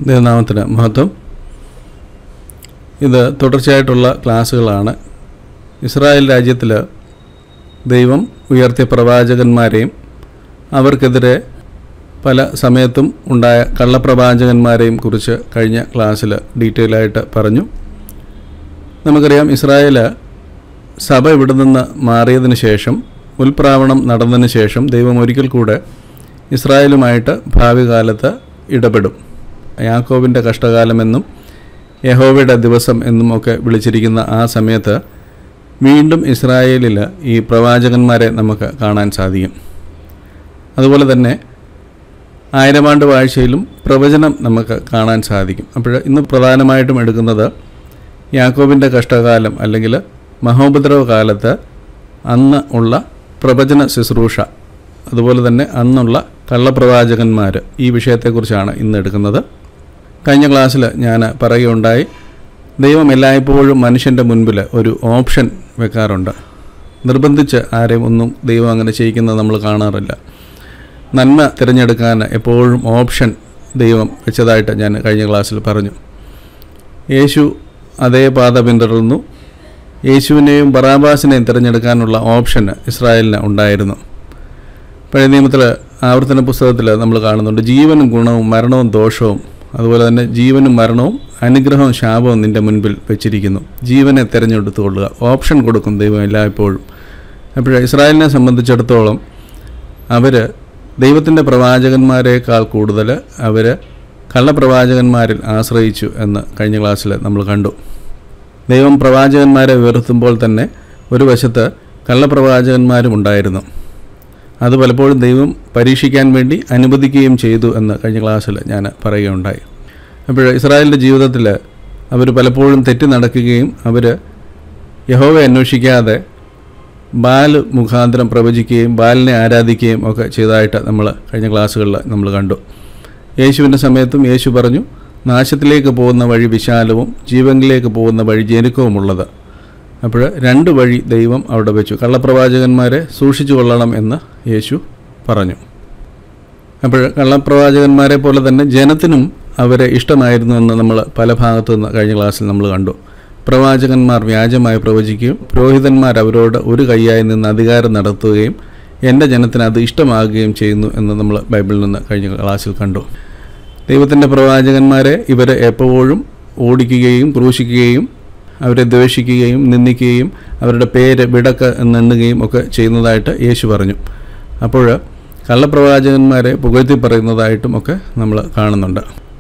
ദൈവനാമത്തിന് മഹത്വം ഇത് തുടർച്ചയായിട്ടുള്ള ക്ലാസ്സുകളാണ് ഇസ്രായേൽ രാജ്യത്തിൽ ദൈവം ഉയർത്തിയ പ്രവാചകന്മാരെയും അവർക്കെതിരെ പല സമയത്തും ഉണ്ടായ കള്ളപ്രവാചകന്മാരെയും കുറിച്ച് കഴിഞ്ഞ ക്ലാസ്സിൽ ഡീറ്റെയിൽ ആയിട്ട് പറഞ്ഞു നമുക്കറിയാം ഇസ്രായേൽ സഭ ഇവിടെ നിന്ന് മാറിയതിന് ശേഷം ഉൽപ്രാവണം നടന്നതിന് ശേഷം ദൈവം ഒരിക്കൽ കൂടെ ഇസ്രായേലുമായിട്ട് ഭാവി കാലത്ത് ഇടപെടും യാക്കോബിൻ്റെ കഷ്ടകാലമെന്നും യഹോവയുടെ ദിവസം എന്നും ഒക്കെ വിളിച്ചിരിക്കുന്ന ആ സമയത്ത് വീണ്ടും ഇസ്രായേലിൽ ഈ പ്രവാചകന്മാരെ നമുക്ക് കാണാൻ സാധിക്കും അതുപോലെ തന്നെ ആയിരമാണ്ട് വാഴ്ചയിലും പ്രവചനം നമുക്ക് കാണാൻ സാധിക്കും അപ്പോൾ ഇന്ന് പ്രധാനമായിട്ടും എടുക്കുന്നത് യാക്കോബിൻ്റെ കഷ്ടകാലം അല്ലെങ്കിൽ മഹോപദ്രവ കാലത്ത് അന്ന് ഉള്ള പ്രവചന ശുശ്രൂഷ അതുപോലെ തന്നെ അന്നുള്ള കള്ളപ്രവാചകന്മാർ ഈ വിഷയത്തെക്കുറിച്ചാണ് ഇന്ന് എടുക്കുന്നത് കഴിഞ്ഞ ക്ലാസ്സിൽ ഞാൻ പറയുകയുണ്ടായി ദൈവം എല്ലായ്പ്പോഴും മനുഷ്യൻ്റെ മുൻപിൽ ഒരു ഓപ്ഷൻ വെക്കാറുണ്ട് നിർബന്ധിച്ച് ആരെയും ഒന്നും ദൈവം അങ്ങനെ ചെയ്യിക്കുന്നത് നമ്മൾ കാണാറില്ല നന്മ തിരഞ്ഞെടുക്കാൻ എപ്പോഴും ഓപ്ഷൻ ദൈവം വെച്ചതായിട്ട് ഞാൻ കഴിഞ്ഞ ക്ലാസ്സിൽ പറഞ്ഞു യേശു അതേ പാത പിന്തുടർന്നു യേശുവിനെയും ബറാബാസിനെയും തിരഞ്ഞെടുക്കാനുള്ള ഓപ്ഷൻ ഇസ്രായേലിന് ഉണ്ടായിരുന്നു പഴയ നിയമത്തിൽ ആവർത്തന പുസ്തകത്തിൽ നമ്മൾ കാണുന്നുണ്ട് ജീവനും ഗുണവും മരണവും ദോഷവും അതുപോലെ തന്നെ ജീവനും മരണവും അനുഗ്രഹവും ശാപവും നിൻ്റെ മുൻപിൽ വെച്ചിരിക്കുന്നു ജീവനെ തിരഞ്ഞെടുത്തുകൊള്ളുക ഓപ്ഷൻ കൊടുക്കും ദൈവം എല്ലായ്പ്പോഴും അപ്പോൾ ഇസ്രായേലിനെ സംബന്ധിച്ചിടത്തോളം അവർ ദൈവത്തിൻ്റെ പ്രവാചകന്മാരെക്കാൾ കൂടുതൽ അവർ കള്ളപ്രവാചകന്മാരിൽ ആശ്രയിച്ചു എന്ന് കഴിഞ്ഞ ക്ലാസ്സിൽ നമ്മൾ കണ്ടു ദൈവം പ്രവാചകന്മാരെ ഉയർത്തുമ്പോൾ തന്നെ ഒരു വശത്ത് കള്ളപ്രവാചകന്മാരും ഉണ്ടായിരുന്നു അത് പലപ്പോഴും ദൈവം പരീക്ഷിക്കാൻ വേണ്ടി അനുവദിക്കുകയും ചെയ്തു എന്ന് കഴിഞ്ഞ ക്ലാസ്സിൽ ഞാൻ പറയുകയുണ്ടായി അപ്പോൾ ഇസ്രായേലിൻ്റെ ജീവിതത്തിൽ അവർ പലപ്പോഴും തെറ്റി നടക്കുകയും അവർ യഹോവയെ അന്വേഷിക്കാതെ ബാൽ മുഖാന്തരം പ്രവചിക്കുകയും ബാലിനെ ആരാധിക്കുകയും ഒക്കെ ചെയ്തതായിട്ട് നമ്മൾ കഴിഞ്ഞ ക്ലാസ്സുകളിൽ നമ്മൾ കണ്ടു യേശുവിൻ്റെ സമയത്തും യേശു പറഞ്ഞു നാശത്തിലേക്ക് പോകുന്ന വഴി വിശാലവും ജീവനിലേക്ക് പോകുന്ന വഴി ജനുക്കവുമുള്ളത് അപ്പോൾ രണ്ട് വഴി ദൈവം അവിടെ വെച്ചു കള്ളപ്രവാചകന്മാരെ സൂക്ഷിച്ചു കൊള്ളണം എന്ന് യേശു പറഞ്ഞു അപ്പോൾ കള്ളപ്രവാചകന്മാരെ പോലെ തന്നെ ജനത്തിനും അവരെ ഇഷ്ടമായിരുന്നു എന്ന് നമ്മൾ പല ഭാഗത്തു നിന്ന് കഴിഞ്ഞ ക്ലാസ്സിൽ നമ്മൾ കണ്ടു പ്രവാചകന്മാർ വ്യാജമായി പ്രവചിക്കുകയും പുരോഹിതന്മാർ അവരോട് ഒരു കൈയായി നിന്ന് അധികാരം നടത്തുകയും എൻ്റെ ജനത്തിന് അത് ഇഷ്ടമാകുകയും ചെയ്യുന്നു എന്ന് നമ്മൾ ബൈബിളിൽ നിന്ന് കഴിഞ്ഞ ക്ലാസ്സിൽ കണ്ടു ദൈവത്തിൻ്റെ പ്രവാചകന്മാരെ ഇവർ എപ്പോഴും ഓടിക്കുകയും ക്രൂശിക്കുകയും അവരെ ദ്വേഷിക്കുകയും നിന്ദിക്കുകയും അവരുടെ പേര് വിടക്ക് എന്നെണ്ണുകയും ഒക്കെ ചെയ്യുന്നതായിട്ട് യേശു പറഞ്ഞു അപ്പോൾ കള്ളപ്രവാചകന്മാരെ പുകഴ്ത്തി പറയുന്നതായിട്ടും ഒക്കെ നമ്മൾ കാണുന്നുണ്ട്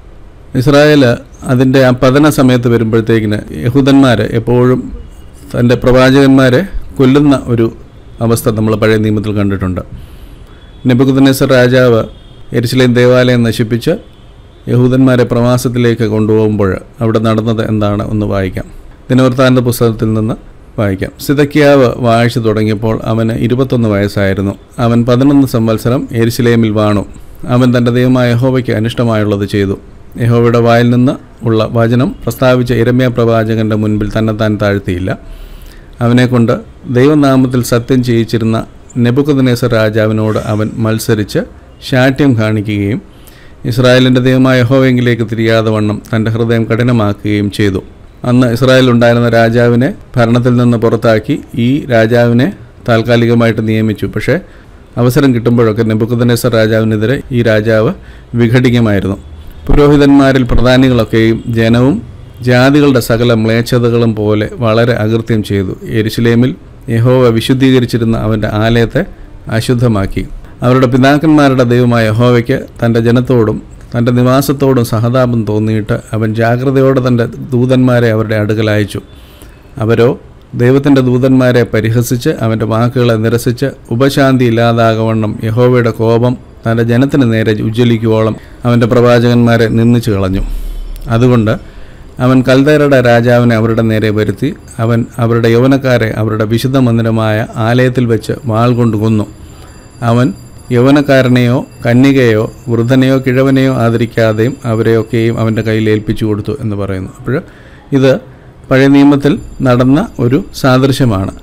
ഇസ്രായേൽ അതിൻ്റെ ആ പതന സമയത്ത് വരുമ്പോഴത്തേക്കിന് യഹൂദന്മാർ എപ്പോഴും തൻ്റെ പ്രവാചകന്മാരെ കൊല്ലുന്ന ഒരു അവസ്ഥ നമ്മൾ പഴയ നിയമത്തിൽ കണ്ടിട്ടുണ്ട് നെബുക്കുദ്നേസർ രാജാവ് എരിശിലേം ദേവാലയം നശിപ്പിച്ച് യഹൂദന്മാരെ പ്രവാസത്തിലേക്ക് കൊണ്ടുപോകുമ്പോൾ അവിടെ നടന്നത് എന്താണ് ഒന്ന് വായിക്കാം ദിനവൃത്താന്ത പുസ്തകത്തിൽ നിന്ന് വായിക്കാം സിതക്കിയാവ് വാഴ്ച തുടങ്ങിയപ്പോൾ അവന് ഇരുപത്തൊന്ന് വയസ്സായിരുന്നു അവൻ പതിനൊന്ന് സംവത്സരം എരിശിലേമിൽ വാണു അവൻ തൻ്റെ ദൈവമായ യഹോവയ്ക്ക് അനിഷ്ടമായുള്ളത് ചെയ്തു യഹോവയുടെ വായിൽ നിന്ന് ഉള്ള വചനം പ്രസ്താവിച്ച ഇരമ്യ പ്രവാചകന്റെ മുൻപിൽ തന്നെ താൻ താഴ്ത്തിയില്ല അവനെക്കൊണ്ട് ദൈവനാമത്തിൽ സത്യം ചെയ്യിച്ചിരുന്ന നെബുക്കദ്നേസർ രാജാവിനോട് അവൻ മത്സരിച്ച് ശാഠ്യം കാണിക്കുകയും ഇസ്രായേലിൻ്റെ ദൈവമായ യഹോവെങ്കിലേക്ക് തിരിയാതെ വണ്ണം തൻ്റെ ഹൃദയം കഠിനമാക്കുകയും ചെയ്തു അന്ന് ഇസ്രായേൽ ഉണ്ടായിരുന്ന രാജാവിനെ ഭരണത്തിൽ നിന്ന് പുറത്താക്കി ഈ രാജാവിനെ താൽക്കാലികമായിട്ട് നിയമിച്ചു പക്ഷേ അവസരം കിട്ടുമ്പോഴൊക്കെ നെബുക്കദ്നേസർ രാജാവിനെതിരെ ഈ രാജാവ് വിഘടികമായിരുന്നു പുരോഹിതന്മാരിൽ പ്രധാനികളൊക്കെയും ജനവും ജാതികളുടെ സകല മ്ലേച്ഛതകളും പോലെ വളരെ അകൃത്യം ചെയ്തു എരുശലേമിൽ യഹോവ വിശുദ്ധീകരിച്ചിരുന്ന അവൻ്റെ ആലയത്തെ അശുദ്ധമാക്കി അവരുടെ പിതാക്കന്മാരുടെ ദൈവമായ യഹോവയ്ക്ക് തൻ്റെ ജനത്തോടും തൻ്റെ നിവാസത്തോടും സഹതാപം തോന്നിയിട്ട് അവൻ ജാഗ്രതയോടെ തൻ്റെ ദൂതന്മാരെ അവരുടെ അടുക്കൽ അയച്ചു അവരോ ദൈവത്തിൻ്റെ ദൂതന്മാരെ പരിഹസിച്ച് അവൻ്റെ വാക്കുകളെ നിരസിച്ച് ഉപശാന്തി ഇല്ലാതാകവണ്ണം യഹോവയുടെ കോപം തൻ്റെ ജനത്തിന് നേരെ ഉജ്ജ്വലിക്കുവോളം അവൻ്റെ പ്രവാചകന്മാരെ നിന്ദിച്ചു കളഞ്ഞു അതുകൊണ്ട് അവൻ കൽദേരുടെ രാജാവിനെ അവരുടെ നേരെ വരുത്തി അവൻ അവരുടെ യൗവനക്കാരെ അവരുടെ വിശുദ്ധ മന്ദിരമായ ആലയത്തിൽ വെച്ച് വാൾ കൊണ്ട് കൊന്നു അവൻ യൗവനക്കാരനെയോ കന്യകയോ വൃദ്ധനെയോ കിഴവനെയോ ആദരിക്കാതെയും അവരെയൊക്കെയും അവൻ്റെ കയ്യിൽ ഏൽപ്പിച്ചു കൊടുത്തു എന്ന് പറയുന്നു അപ്പോൾ ഇത് പഴയ നിയമത്തിൽ നടന്ന ഒരു സാദൃശ്യമാണ്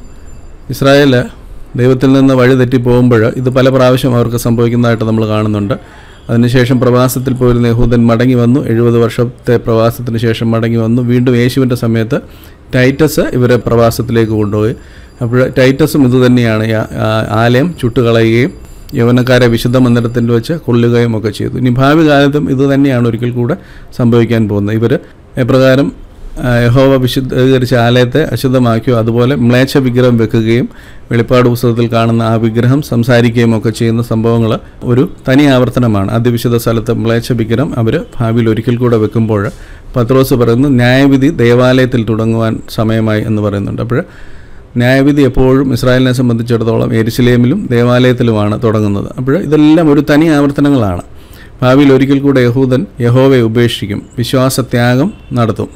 ഇസ്രായേൽ ദൈവത്തിൽ നിന്ന് വഴി തെറ്റി പോകുമ്പോൾ ഇത് പല പ്രാവശ്യം അവർക്ക് സംഭവിക്കുന്നതായിട്ട് നമ്മൾ കാണുന്നുണ്ട് അതിനുശേഷം പ്രവാസത്തിൽ പോയിരുന്ന യഹൂദൻ മടങ്ങി വന്നു എഴുപത് വർഷത്തെ പ്രവാസത്തിന് ശേഷം മടങ്ങി വന്നു വീണ്ടും യേശുവിൻ്റെ സമയത്ത് ടൈറ്റസ് ഇവരെ പ്രവാസത്തിലേക്ക് കൊണ്ടുപോയി അപ്പോൾ ടൈറ്റസും ഇതുതന്നെയാണ് ഈ ആ- ആ- ആലയം ചുട്ടുകളയുകയും യൗവനക്കാരെ വിശുദ്ധ മന്ദിരത്തിൽ വെച്ച് കൊല്ലുകയും ഒക്കെ ചെയ്തു ഇനി ഭാവി കാലത്തും ഇത് തന്നെയാണ് ഒരിക്കൽ കൂടെ സംഭവിക്കാൻ പോകുന്നത് ഇവർ എപ്രകാരം ആ, യഹോവ വിശുദ്ധീകരിച്ച ആലയത്തെ അശുദ്ധമാക്കിയോ അതുപോലെ മ്ലേച്ഛ വിഗ്രഹം വെക്കുകയും വെളിപ്പാട് പുസ്തകത്തിൽ കാണുന്ന ആ വിഗ്രഹം സംസാരിക്കുകയും ഒക്കെ ചെയ്യുന്ന സംഭവങ്ങൾ ഒരു തനി ആവർത്തനമാണ് അതിവിശുദ്ധ സ്ഥലത്ത് മ്ലേച്ഛ വിഗ്രഹം അവർ ഭാവിയിൽ ഒരിക്കൽ കൂടെ വെക്കുമ്പോൾ പത്രോസ് പറയുന്നു ന്യായവിധി ദേവാലയത്തിൽ തുടങ്ങുവാൻ സമയമായി എന്ന് പറയുന്നുണ്ട് അപ്പോൾ ന്യായവിധി എപ്പോഴും ഇസ്രായേലിനെ സംബന്ധിച്ചിടത്തോളം എരിശിലേമിലും ദേവാലയത്തിലുമാണ് തുടങ്ങുന്നത് അപ്പോൾ ഇതെല്ലാം ഒരു തനി ആവർത്തനങ്ങളാണ് ഭാവിയിൽ ഒരിക്കൽ കൂടെ യഹൂദൻ യഹോവയെ ഉപേക്ഷിക്കും വിശ്വാസത്യാഗം നടത്തും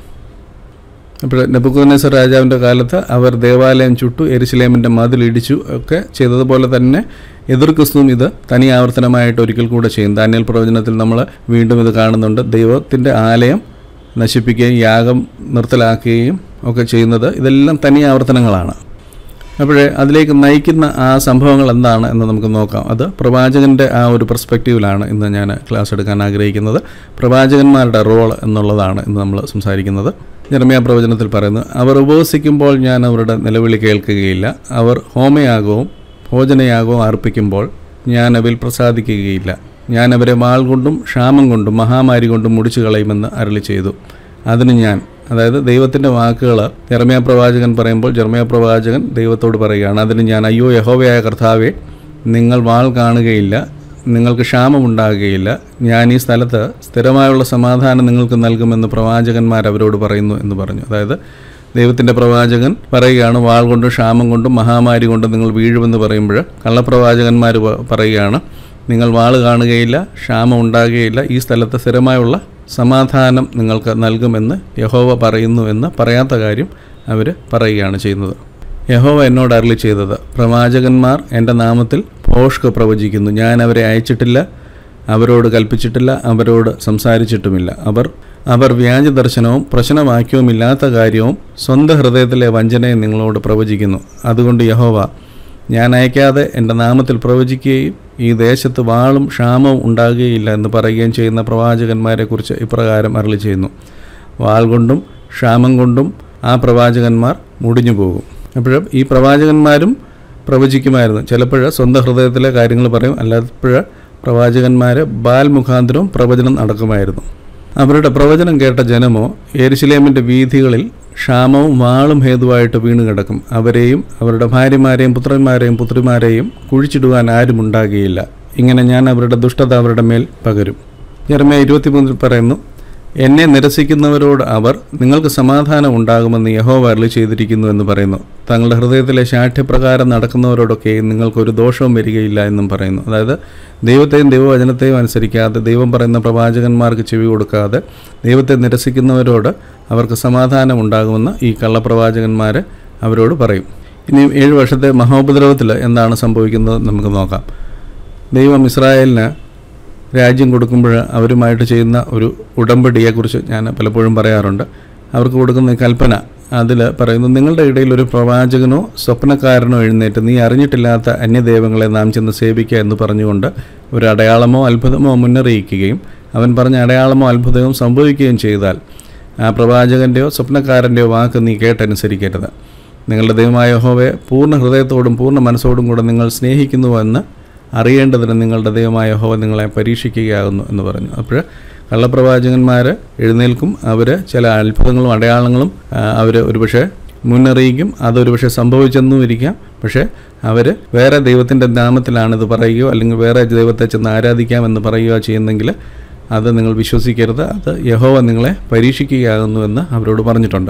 അപ്പോൾ നെബുക്കോനേസർ രാജാവിൻ്റെ കാലത്ത് അവർ ദേവാലയം ചുട്ടു എരിശിലേമിൻ്റെ മതിൽ ഇടിച്ചു ഒക്കെ ചെയ്തതുപോലെ തന്നെ എതിർ ക്രിസ്തുവും ഇത് തനി ആവർത്തനമായിട്ട് ഒരിക്കൽ കൂടെ ചെയ്യും ദാനിയൽ പ്രവചനത്തിൽ നമ്മൾ വീണ്ടും ഇത് കാണുന്നുണ്ട് ദൈവത്തിൻ്റെ ആലയം നശിപ്പിക്കുകയും യാഗം നിർത്തലാക്കുകയും ഒക്കെ ചെയ്യുന്നത് ഇതെല്ലാം തനി ആവർത്തനങ്ങളാണ് അപ്പോഴേ അതിലേക്ക് നയിക്കുന്ന ആ സംഭവങ്ങൾ എന്താണ് എന്ന് നമുക്ക് നോക്കാം അത് പ്രവാചകൻ്റെ ആ ഒരു പെർസ്പെക്റ്റീവിലാണ് ഇന്ന് ഞാൻ ക്ലാസ് എടുക്കാൻ ആഗ്രഹിക്കുന്നത് പ്രവാചകന്മാരുടെ റോൾ എന്നുള്ളതാണ് ഇന്ന് നമ്മൾ സംസാരിക്കുന്നത് ജർമ്മിയ പ്രവചനത്തിൽ പറയുന്നു അവർ ഉപവസിക്കുമ്പോൾ ഞാൻ അവരുടെ നിലവിളി കേൾക്കുകയില്ല അവർ ഹോമയാഗവും ഭോജനയാഗവും അർപ്പിക്കുമ്പോൾ ഞാൻ അവരിൽ പ്രസാദിക്കുകയില്ല ഞാൻ അവരെ വാൾ കൊണ്ടും ക്ഷാമം കൊണ്ടും മഹാമാരി കൊണ്ടും മുടിച്ചു കളയുമെന്ന് അരളി ചെയ്തു അതിന് ഞാൻ അതായത് ദൈവത്തിൻ്റെ വാക്കുകൾ ജർമ്മിയ പ്രവാചകൻ പറയുമ്പോൾ ജർമ്മിയ പ്രവാചകൻ ദൈവത്തോട് പറയുകയാണ് അതിന് ഞാൻ അയ്യോ യഹോവയായ കർത്താവെ നിങ്ങൾ വാൾ കാണുകയില്ല നിങ്ങൾക്ക് ക്ഷാമമുണ്ടാകുകയില്ല ഞാൻ ഈ സ്ഥലത്ത് സ്ഥിരമായുള്ള സമാധാനം നിങ്ങൾക്ക് നൽകുമെന്ന് പ്രവാചകന്മാർ അവരോട് പറയുന്നു എന്ന് പറഞ്ഞു അതായത് ദൈവത്തിൻ്റെ പ്രവാചകൻ പറയുകയാണ് വാൾ കൊണ്ടും ക്ഷാമം കൊണ്ടും മഹാമാരി കൊണ്ടും നിങ്ങൾ വീഴുമെന്ന് പറയുമ്പോൾ കള്ളപ്രവാചകന്മാർ പ- പറയുകയാണ് നിങ്ങൾ വാൾ കാണുകയില്ല ക്ഷാമം ഉണ്ടാകുകയില്ല ഈ സ്ഥലത്ത് സ്ഥിരമായുള്ള സമാധാനം നിങ്ങൾക്ക് നൽകുമെന്ന് യഹോവ പറയുന്നു എന്ന് പറയാത്ത കാര്യം അവർ പറയുകയാണ് ചെയ്യുന്നത് യഹോവ എന്നോട് അരളി ചെയ്തത് പ്രവാചകന്മാർ എൻ്റെ നാമത്തിൽ ഭോഷ്ക് പ്രവചിക്കുന്നു ഞാൻ അവരെ അയച്ചിട്ടില്ല അവരോട് കൽപ്പിച്ചിട്ടില്ല അവരോട് സംസാരിച്ചിട്ടുമില്ല അവർ അവർ വ്യാജ ദർശനവും പ്രശ്നവാക്യവുമില്ലാത്ത കാര്യവും സ്വന്തം ഹൃദയത്തിലെ വഞ്ചനയും നിങ്ങളോട് പ്രവചിക്കുന്നു അതുകൊണ്ട് യഹോവ ഞാൻ അയക്കാതെ എൻ്റെ നാമത്തിൽ പ്രവചിക്കുകയും ഈ ദേശത്ത് വാളും ക്ഷാമവും ഉണ്ടാകുകയില്ല എന്ന് പറയുകയും ചെയ്യുന്ന പ്രവാചകന്മാരെക്കുറിച്ച് ഇപ്രകാരം അരളി ചെയ്യുന്നു വാൾ കൊണ്ടും ക്ഷാമം കൊണ്ടും ആ പ്രവാചകന്മാർ മുടിഞ്ഞു പോകും അപ്പോഴും ഈ പ്രവാചകന്മാരും പ്രവചിക്കുമായിരുന്നു ചിലപ്പോൾ സ്വന്തം ഹൃദയത്തിലെ കാര്യങ്ങൾ പറയും അല്ലാത്തപ്പോഴ് പ്രവാചകന്മാർ ബാൽ മുഖാന്തരവും പ്രവചനം നടക്കുമായിരുന്നു അവരുടെ പ്രവചനം കേട്ട ജനമോ യെരുശലേമിൻ്റെ വീഥികളിൽ ക്ഷാമവും വാളും ഹേതുവായിട്ട് വീണ് കിടക്കും അവരെയും അവരുടെ ഭാര്യമാരെയും പുത്രന്മാരെയും പുത്രിമാരെയും കുഴിച്ചിടുവാൻ ആരും ഉണ്ടാകുകയില്ല ഇങ്ങനെ ഞാൻ അവരുടെ ദുഷ്ടത അവരുടെ മേൽ പകരും ജെറമ്യ ഇരുപത്തിമൂന്നിൽ പറയുന്നു എന്നെ നിരസിക്കുന്നവരോട് അവർ നിങ്ങൾക്ക് സമാധാനം ഉണ്ടാകുമെന്ന് യഹോവ അരുളി ചെയ്തിരിക്കുന്നു എന്ന് പറയുന്നു തങ്ങളുടെ ഹൃദയത്തിലെ ശാഠ്യപ്രകാരം നടക്കുന്നവരോടൊക്കെ നിങ്ങൾക്കൊരു ദോഷവും വരികയില്ല എന്നും പറയുന്നു അതായത് ദൈവത്തെയും ദൈവവചനത്തെയും അനുസരിക്കാതെ ദൈവം പറയുന്ന പ്രവാചകന്മാർക്ക് ചെവി കൊടുക്കാതെ ദൈവത്തെ നിരസിക്കുന്നവരോട് അവർക്ക് സമാധാനം ഉണ്ടാകുമെന്ന് ഈ കള്ളപ്രവാചകന്മാർ അവരോട് പറയും ഇനി ഏഴ് വർഷത്തെ മഹോപദ്രവത്തിൽ എന്താണ് സംഭവിക്കുന്നത് നമുക്ക് നോക്കാം ദൈവം ഇസ്രായേലിന് രാജ്യം കൊടുക്കുമ്പോൾ അവരുമായിട്ട് ചെയ്യുന്ന ഒരു ഉടമ്പടിയെക്കുറിച്ച് ഞാൻ പലപ്പോഴും പറയാറുണ്ട് അവർക്ക് കൊടുക്കുന്ന ഈ കൽപ്പന അതിൽ പറയുന്നു നിങ്ങളുടെ ഇടയിൽ ഒരു പ്രവാചകനോ സ്വപ്നക്കാരനോ എഴുന്നേറ്റ് നീ അറിഞ്ഞിട്ടില്ലാത്ത അന്യദൈവങ്ങളെ നാം ചെന്ന് സേവിക്കുക എന്ന് പറഞ്ഞുകൊണ്ട് ഒരു അടയാളമോ അത്ഭുതമോ മുന്നറിയിക്കുകയും അവൻ പറഞ്ഞ അടയാളമോ അത്ഭുതവും സംഭവിക്കുകയും ചെയ്താൽ ആ പ്രവാചകൻ്റെയോ സ്വപ്നക്കാരൻ്റെയോ വാക്ക് നീ കേട്ടനുസരിക്കരുത് നിങ്ങളുടെ ദൈവമായ യഹോവയെ പൂർണ്ണ ഹൃദയത്തോടും പൂർണ്ണ മനസ്സോടും കൂടെ നിങ്ങൾ സ്നേഹിക്കുന്നുവെന്ന് അറിയേണ്ടതിന് നിങ്ങളുടെ ദൈവമായ യഹോവ നിങ്ങളെ പരീക്ഷിക്കുകയാകുന്നു എന്ന് പറഞ്ഞു അപ്പോൾ കള്ളപ്രവാചകന്മാർ എഴുന്നേൽക്കും അവർ ചില അത്ഭുതങ്ങളും അടയാളങ്ങളും അവർ ഒരുപക്ഷെ മുന്നറിയിക്കും അതൊരു പക്ഷേ സംഭവിച്ചെന്നും ഇരിക്കാം പക്ഷേ അവർ വേറെ ദൈവത്തിൻ്റെ നാമത്തിലാണ് ഇത് പറയുകയോ അല്ലെങ്കിൽ വേറെ ദൈവത്തെ ചെന്ന് ആരാധിക്കാമെന്ന് പറയുകയോ ചെയ്യുന്നെങ്കിൽ അത് നിങ്ങൾ വിശ്വസിക്കരുത് അത് യഹോവ നിങ്ങളെ പരീക്ഷിക്കുകയാകുന്നു എന്ന് അവരോട് പറഞ്ഞിട്ടുണ്ട്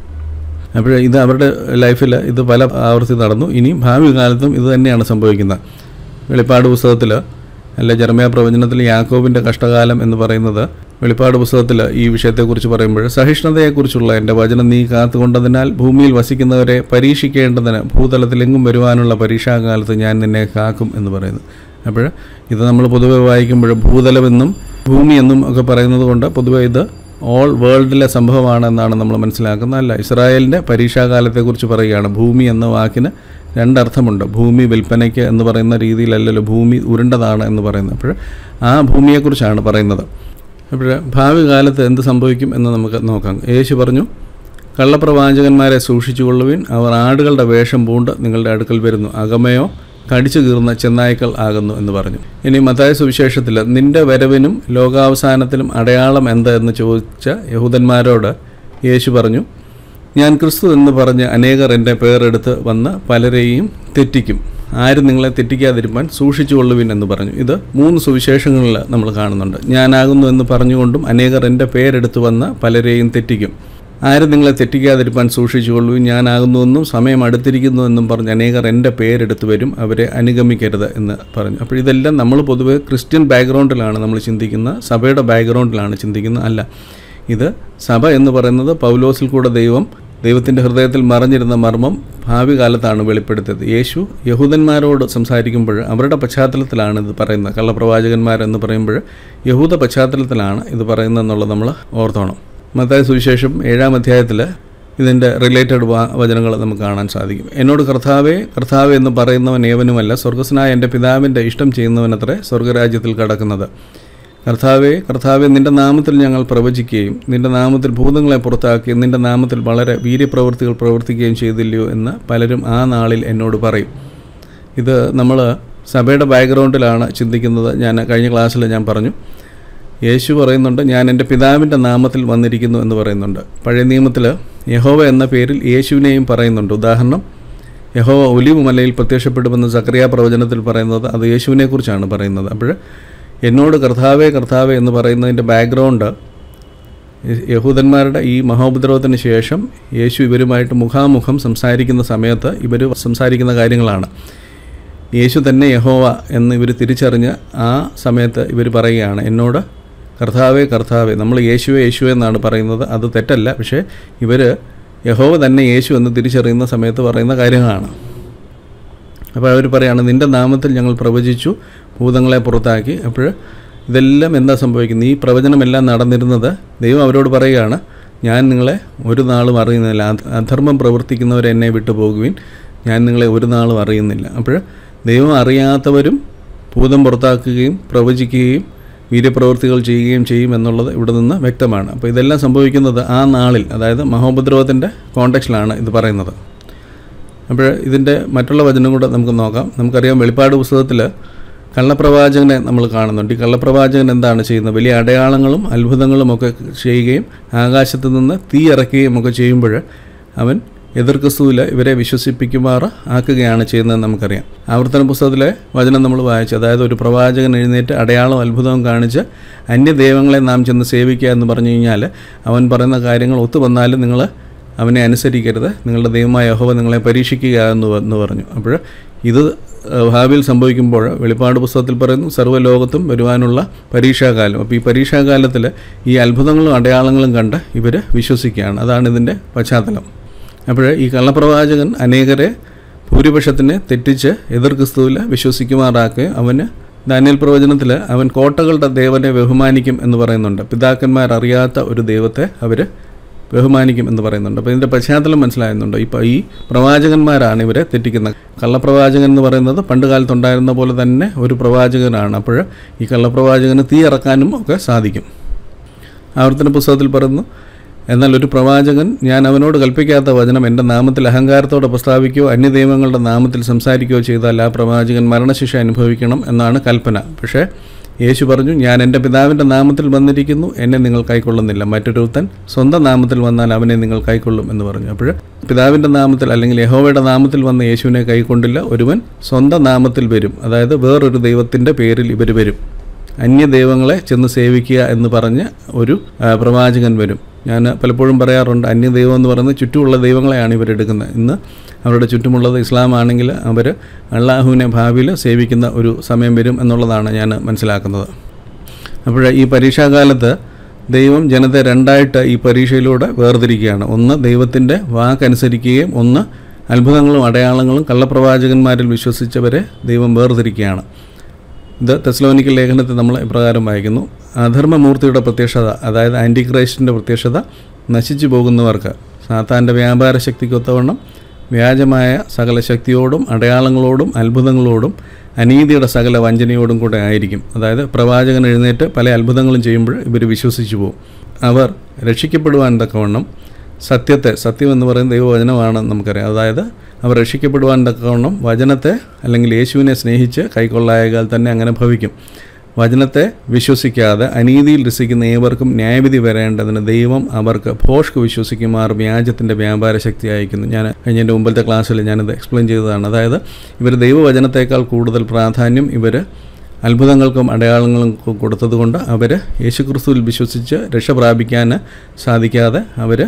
അപ്പോൾ ഇത് അവരുടെ ലൈഫിൽ ഇത് പല ആവർത്തി നടന്നു ഇനി ഭാവി കാലത്തും ഇത് തന്നെയാണ് സംഭവിക്കുന്നത് വെളിപ്പാട് പുസ്തകത്തിൽ അല്ല ജർമ്മയ പ്രവചനത്തിൽ യാക്കോബിൻ്റെ കഷ്ടകാലം എന്ന് പറയുന്നത് വെളിപ്പാട് പുസ്തകത്തിൽ ഈ വിഷയത്തെക്കുറിച്ച് പറയുമ്പോൾ സഹിഷ്ണുതയെക്കുറിച്ചുള്ള എൻ്റെ വചനം നീ കാത്തുകൊണ്ടതിനാൽ ഭൂമിയിൽ വസിക്കുന്നവരെ പരീക്ഷിക്കേണ്ടതിന് ഭൂതലത്തിലെങ്ങും വരുവാനുള്ള പരീക്ഷാകാലത്ത് ഞാൻ നിന്നെ കാക്കും എന്ന് പറയുന്നു അപ്പോൾ ഇത് നമ്മൾ പൊതുവെ വായിക്കുമ്പോൾ ഭൂതലമെന്നും ഭൂമി എന്നും ഒക്കെ പറയുന്നത് കൊണ്ട് പൊതുവെ ഇത് ഓൾ വേൾഡിലെ സംഭവമാണെന്നാണ് നമ്മൾ മനസ്സിലാക്കുന്നത് അല്ല ഇസ്രായേലിൻ്റെ പരീക്ഷാകാലത്തെക്കുറിച്ച് പറയുകയാണ് ഭൂമി എന്ന വാക്കിന് രണ്ടർത്ഥമുണ്ട് ഭൂമി വിൽപ്പനയ്ക്ക് എന്ന് പറയുന്ന രീതിയിലല്ലല്ലോ ഭൂമി ഉരുണ്ടതാണ് എന്ന് പറയുന്നത് അപ്പോൾ ആ ഭൂമിയെക്കുറിച്ചാണ് പറയുന്നത് അപ്പോൾ ഭാവി കാലത്ത് എന്ത് സംഭവിക്കും എന്ന് നമുക്ക് നോക്കാം യേശു പറഞ്ഞു കള്ളപ്രവാചകന്മാരെ സൂക്ഷിച്ചുകൊള്ളുവിൻ അവർ ആടുകളുടെ വേഷം പൂണ്ട് നിങ്ങളുടെ അടുക്കൽ വരുന്നു അകമയോ കടിച്ചു കീറുന്ന ചെന്നായ്ക്കൾ ആകുന്നു എന്ന് പറഞ്ഞു ഇനി മത്തായ സുവിശേഷത്തിൽ നിന്റെ വരവിനും ലോകാവസാനത്തിലും അടയാളം എന്ത് എന്ന് ചോദിച്ച യഹൂദന്മാരോട് യേശു പറഞ്ഞു ഞാൻ ക്രിസ്തു എന്ന് പറഞ്ഞ് അനേകർ എൻ്റെ പേരെടുത്ത് വന്ന് പലരെയും തെറ്റിക്കും ആരും നിങ്ങളെ തെറ്റിക്കാതിരിക്കാൻ സൂക്ഷിച്ചുകൊള്ളുവിൻ എന്ന് പറഞ്ഞു ഇത് മൂന്ന് സുവിശേഷങ്ങളിൽ നമ്മൾ കാണുന്നുണ്ട് ഞാനാകുന്നു എന്ന് പറഞ്ഞുകൊണ്ടും അനേകർ എൻ്റെ പേരെടുത്ത് വന്ന് പലരെയും തെറ്റിക്കും ആരും നിങ്ങളെ തെറ്റിക്കാതിരിക്കാൻ സൂക്ഷിച്ചുകൊള്ളുവിൻ ഞാനാകുന്നുവെന്നും സമയം അടുത്തിരിക്കുന്നു എന്നും പറഞ്ഞ് അനേകർ എൻ്റെ പേരെടുത്ത് വരും അവരെ അനുഗമിക്കരുത് എന്ന് പറഞ്ഞു അപ്പോൾ ഇതെല്ലാം നമ്മൾ പൊതുവെ ക്രിസ്ത്യൻ ബാക്ക്ഗ്രൗണ്ടിലാണ് നമ്മൾ ചിന്തിക്കുന്നത് സഭയുടെ ബാക്ക്ഗ്രൗണ്ടിലാണ് ചിന്തിക്കുന്നത് അല്ല ഇത് സഭ എന്ന് പറയുന്നത് പൗലോസിൽ കൂടെ ദൈവം ദൈവത്തിൻ്റെ ഹൃദയത്തിൽ മറഞ്ഞിരുന്ന മർമ്മം ഭാവി കാലത്താണ് വെളിപ്പെടുത്തിയത് യേശു യഹൂദന്മാരോട് സംസാരിക്കുമ്പോൾ അവരുടെ പശ്ചാത്തലത്തിലാണ് ഇത് പറയുന്നത് കള്ളപ്രവാചകന്മാരെന്ന് പറയുമ്പോൾ യഹൂദ പശ്ചാത്തലത്തിലാണ് ഇത് പറയുന്നതെന്നുള്ളത് നമ്മൾ ഓർത്തോണം മത്തായ സുവിശേഷം ഏഴാം അധ്യായത്തിൽ ഇതിൻ്റെ റിലേറ്റഡ് വചനങ്ങൾ നമുക്ക് കാണാൻ സാധിക്കും എന്നോട് കർത്താവെ കർത്താവെ എന്ന് പറയുന്നവൻ ഏവനുമല്ല സ്വർഗസ്നായ എൻ്റെ പിതാവിൻ്റെ ഇഷ്ടം ചെയ്യുന്നവനത്രേ സ്വർഗരാജ്യത്തിൽ കടക്കുന്നത് കർത്താവെ കർത്താവെ നിന്റെ നാമത്തിൽ ഞങ്ങൾ പ്രവചിക്കുകയും നിന്റെ നാമത്തിൽ ഭൂതങ്ങളെ പുറത്താക്കുകയും നിന്റെ നാമത്തിൽ വളരെ വീര്യപ്രവൃത്തികൾ പ്രവർത്തിക്കുകയും ചെയ്തില്ലയോ എന്ന് പലരും ആ നാളിൽ എന്നോട് പറയും ഇത് നമ്മൾ സഭയുടെ ബാക്ക്ഗ്രൗണ്ടിലാണ് ചിന്തിക്കുന്നത് ഞാൻ കഴിഞ്ഞ ക്ലാസ്സിൽ ഞാൻ പറഞ്ഞു യേശു പറയുന്നുണ്ട് ഞാൻ എൻ്റെ പിതാവിൻ്റെ നാമത്തിൽ വന്നിരിക്കുന്നു എന്ന് പറയുന്നുണ്ട് പഴയ നിയമത്തിൽ യഹോവ എന്ന പേരിൽ യേശുവിനെയും പറയുന്നുണ്ട് ഉദാഹരണം യഹോവ ഒലിവ് മലയിൽ പ്രത്യക്ഷപ്പെടുമെന്ന് സക്രിയ പ്രവചനത്തിൽ പറയുന്നത് അത് യേശുവിനെക്കുറിച്ചാണ് പറയുന്നത് അപ്പോൾ എന്നോട് കർത്താവേ കർത്താവേ എന്ന് പറയുന്നതിൻ്റെ ബാക്ക്ഗ്രൗണ്ട് യഹൂദന്മാരുടെ ഈ മഹോപദ്രവത്തിന് ശേഷം യേശു ഇവരുമായിട്ട് മുഖാമുഖം സംസാരിക്കുന്ന സമയത്ത് ഇവർ സംസാരിക്കുന്ന കാര്യങ്ങളാണ് യേശു തന്നെ യഹോവ എന്ന് ഇവർ തിരിച്ചറിഞ്ഞ് ആ സമയത്ത് ഇവർ പറയുകയാണ് എന്നോട് കർത്താവേ കർത്താവേ നമ്മൾ യേശുവെ യേശുവെ എന്നാണ് പറയുന്നത് അത് തെറ്റല്ല പക്ഷേ ഇവർ യഹോവ തന്നെ യേശു എന്ന് തിരിച്ചറിയുന്ന സമയത്ത് പറയുന്ന കാര്യങ്ങളാണ് അപ്പോൾ അവർ പറയാണ് നിൻ്റെ നാമത്തിൽ ഞങ്ങൾ പ്രവചിച്ചു ഭൂതങ്ങളെ പുറത്താക്കി അപ്പോൾ ഇതെല്ലാം എന്താ സംഭവിക്കുന്നത് ഈ പ്രവചനമെല്ലാം നടന്നിരുന്നത് ദൈവം അവരോട് പറയുകയാണ് ഞാൻ നിങ്ങളെ ഒരു നാളും അറിയുന്നില്ല അധർമ്മം പ്രവർത്തിക്കുന്നവരെ എന്നെ വിട്ടു പോകുവിൻ ഞാൻ നിങ്ങളെ ഒരു നാളും അറിയുന്നില്ല അപ്പോൾ ദൈവം അറിയാത്തവരും ഭൂതം പുറത്താക്കുകയും പ്രവചിക്കുകയും വീര്യപ്രവൃത്തികൾ ചെയ്യുകയും ചെയ്യും എന്നുള്ളത് ഇവിടെ നിന്ന് വ്യക്തമാണ് അപ്പോൾ ഇതെല്ലാം സംഭവിക്കുന്നത് ആ നാളിൽ അതായത് മഹോപദ്രവത്തിൻ്റെ കോണ്ടക്സ്റ്റിലാണ് ഇത് പറയുന്നത് അപ്പോൾ ഇതിൻ്റെ മറ്റുള്ള വചനം കൂടെ നമുക്ക് നോക്കാം നമുക്കറിയാം വെളിപ്പാട് പുസ്തകത്തിൽ കള്ളപ്രവാചകനെ നമ്മൾ കാണുന്നുണ്ട് ഈ കള്ളപ്രവാചകൻ എന്താണ് ചെയ്യുന്നത് വലിയ അടയാളങ്ങളും അത്ഭുതങ്ങളും ഒക്കെ ചെയ്യുകയും ആകാശത്ത് നിന്ന് തീ ഇറക്കുകയും ഒക്കെ ചെയ്യുമ്പോൾ അവൻ എതിർ ക്രിസ്തുവിൽ ഇവരെ വിശ്വസിപ്പിക്കുമാർ ആക്കുകയാണ് ചെയ്യുന്നതെന്ന് നമുക്കറിയാം ആവർത്തന പുസ്തകത്തിലെ വചനം നമ്മൾ വായിച്ചു അതായത് ഒരു പ്രവാചകൻ എഴുന്നേറ്റ് അടയാളം അത്ഭുതവും കാണിച്ച് അന്യദൈവങ്ങളെ നാം ചെന്ന് സേവിക്കുക എന്ന് പറഞ്ഞു കഴിഞ്ഞാൽ അവൻ പറയുന്ന കാര്യങ്ങൾ ഒത്തു വന്നാലും നിങ്ങൾ അവനെ അനുസരിക്കരുത് നിങ്ങളുടെ ദൈവമായ യഹോവ നിങ്ങളെ പരീക്ഷിക്കുക എന്ന് എന്ന് പറഞ്ഞു അപ്പോൾ ഇത് ഭാവിയിൽ സംഭവിക്കുമ്പോൾ വെളിപ്പാട് പുസ്തകത്തിൽ പറയുന്നു സർവ്വലോകത്തും വരുവാനുള്ള പരീക്ഷാകാലം അപ്പോൾ ഈ പരീക്ഷാകാലത്തിൽ ഈ അത്ഭുതങ്ങളും അടയാളങ്ങളും കണ്ട് ഇവർ വിശ്വസിക്കുകയാണ് അതാണ് ഇതിൻ്റെ പശ്ചാത്തലം അപ്പോൾ ഈ കള്ളപ്രവാചകൻ അനേകരെ ഭൂരിപക്ഷത്തിനെ തെറ്റിച്ച് എതിർ ക്രിസ്തുവിൽ വിശ്വസിക്കുമാറാക്കുകയും അവന് ദാനിയൽ പ്രവചനത്തിൽ അവൻ കോട്ടകളുടെ ദേവനെ ബഹുമാനിക്കും എന്ന് പറയുന്നുണ്ട് പിതാക്കന്മാർ അറിയാത്ത ഒരു ദൈവത്തെ അവർ ബഹുമാനിക്കും എന്ന് പറയുന്നുണ്ട് അപ്പോൾ ഇതിൻ്റെ പശ്ചാത്തലം മനസ്സിലാകുന്നുണ്ട് ഇപ്പോൾ ഈ പ്രവാചകന്മാരാണ് ഇവരെ തെറ്റിക്കുന്നത് കള്ളപ്രവാചകൻ എന്ന് പറയുന്നത് പണ്ട് കാലത്തുണ്ടായിരുന്ന പോലെ തന്നെ ഒരു പ്രവാചകനാണ് അപ്പോൾ ഈ കള്ളപ്രവാചകന് തീ ഇറക്കാനും ഒക്കെ സാധിക്കും ആവർത്തന പുസ്തകത്തിൽ പറയുന്നു എന്നാൽ ഒരു പ്രവാചകൻ ഞാൻ അവനോട് കൽപ്പിക്കാത്ത വചനം എൻ്റെ നാമത്തിൽ അഹങ്കാരത്തോടെ പ്രസ്താവിക്കുകയോ അന്യദൈവങ്ങളുടെ നാമത്തിൽ സംസാരിക്കുകയോ ചെയ്താൽ ആ പ്രവാചകൻ മരണശിക്ഷ അനുഭവിക്കണം എന്നാണ് കൽപ്പന പക്ഷേ യേശു പറഞ്ഞു ഞാൻ എൻ്റെ പിതാവിൻ്റെ നാമത്തിൽ വന്നിരിക്കുന്നു എന്നെ നിങ്ങൾ കൈക്കൊള്ളുന്നില്ല മറ്റൊരുത്തൻ സ്വന്തം നാമത്തിൽ വന്നാൽ അവനെ നിങ്ങൾ കൈക്കൊള്ളും എന്ന് പറഞ്ഞു അപ്പോൾ പിതാവിൻ്റെ നാമത്തിൽ അല്ലെങ്കിൽ യഹോവയുടെ നാമത്തിൽ വന്ന യേശുവിനെ കൈക്കൊണ്ടില്ല ഒരുവൻ സ്വന്തം നാമത്തിൽ വരും അതായത് വേറൊരു ദൈവത്തിൻ്റെ പേരിൽ ഇവർ വരും അന്യദൈവങ്ങളെ ചെന്ന് സേവിക്കുക എന്ന് പറഞ്ഞ് ഒരു പ്രവാചകൻ വരും ഞാൻ പലപ്പോഴും പറയാറുണ്ട് അന്യദൈവം എന്ന് പറയുന്നത് ചുറ്റുമുള്ള ദൈവങ്ങളെയാണ് ഇവരെടുക്കുന്നത് ഇന്ന് അവരുടെ ചുറ്റുമുള്ളത് ഇസ്ലാം ആണെങ്കിൽ അവർ അള്ളാഹുവിനെ ഭാവിയിൽ സേവിക്കുന്ന ഒരു സമയം വരും എന്നുള്ളതാണ് ഞാൻ മനസ്സിലാക്കുന്നത് അപ്പോൾ ഈ പരീക്ഷാകാലത്ത് ദൈവം ജനത്തെ രണ്ടായിട്ട് ഈ പരീക്ഷയിലൂടെ വേർതിരിക്കുകയാണ് ഒന്ന് ദൈവത്തിൻ്റെ വാക്കനുസരിക്കുകയും ഒന്ന് അത്ഭുതങ്ങളും അടയാളങ്ങളും കള്ളപ്രവാചകന്മാരിൽ വിശ്വസിച്ചവരെ ദൈവം വേർതിരിക്കുകയാണ് ഇത് തെസ്ലോനിക്കൽ ലേഖനത്തിൽ നമ്മൾ ഇപ്രകാരം വായിക്കുന്നു അധർമ്മമൂർത്തിയുടെ പ്രത്യക്ഷത അതായത് ആൻറ്റി ക്രൈസ്റ്റിൻ്റെ പ്രത്യക്ഷത നശിച്ചു പോകുന്നവർക്ക് സാത്താൻ്റെ വ്യാപാര ശക്തിക്കൊത്തവണ്ണം വ്യാജമായ സകല ശക്തിയോടും അടയാളങ്ങളോടും അത്ഭുതങ്ങളോടും അനീതിയുടെ സകല വഞ്ചനയോടും കൂടെ ആയിരിക്കും അതായത് പ്രവാചകൻ എഴുന്നേറ്റ് പല അത്ഭുതങ്ങളും ചെയ്യുമ്പോൾ ഇവർ വിശ്വസിച്ചു പോകും അവർ രക്ഷിക്കപ്പെടുവാൻ തക്കവണ്ണം സത്യത്തെ സത്യം എന്ന് പറയുന്ന ദൈവവചനമാണെന്ന് നമുക്കറിയാം അതായത് അവർ രക്ഷിക്കപ്പെടുവാൻ തക്കവണ്ണം വചനത്തെ അല്ലെങ്കിൽ യേശുവിനെ സ്നേഹിച്ച് കൈക്കൊള്ളായകാൽ തന്നെ അങ്ങനെ ഭവിക്കും വചനത്തെ വിശ്വസിക്കാതെ അനീതിയിൽ രസിക്കുന്ന ഏവർക്കും ന്യായവിധി വരേണ്ടതിന് ദൈവം അവർക്ക് ഭോഷ്ക്ക് വിശ്വസിക്കുമാർ വ്യാജത്തിൻ്റെ വ്യാപാര ശക്തി അയക്കുന്നു ഞാൻ കഴിഞ്ഞ എൻ്റെ മുമ്പത്തെ ക്ലാസ്സിൽ ഞാനിത് എക്സ്പ്ലെയിൻ ചെയ്തതാണ് അതായത് ഇവർ ദൈവവചനത്തേക്കാൾ കൂടുതൽ പ്രാധാന്യം ഇവർ അത്ഭുതങ്ങൾക്കും അടയാളങ്ങളും കൊടുത്തതുകൊണ്ട് അവർ യേശുക്രിസ്തുവിൽ വിശ്വസിച്ച് രക്ഷ പ്രാപിക്കാൻ സാധിക്കാതെ അവർ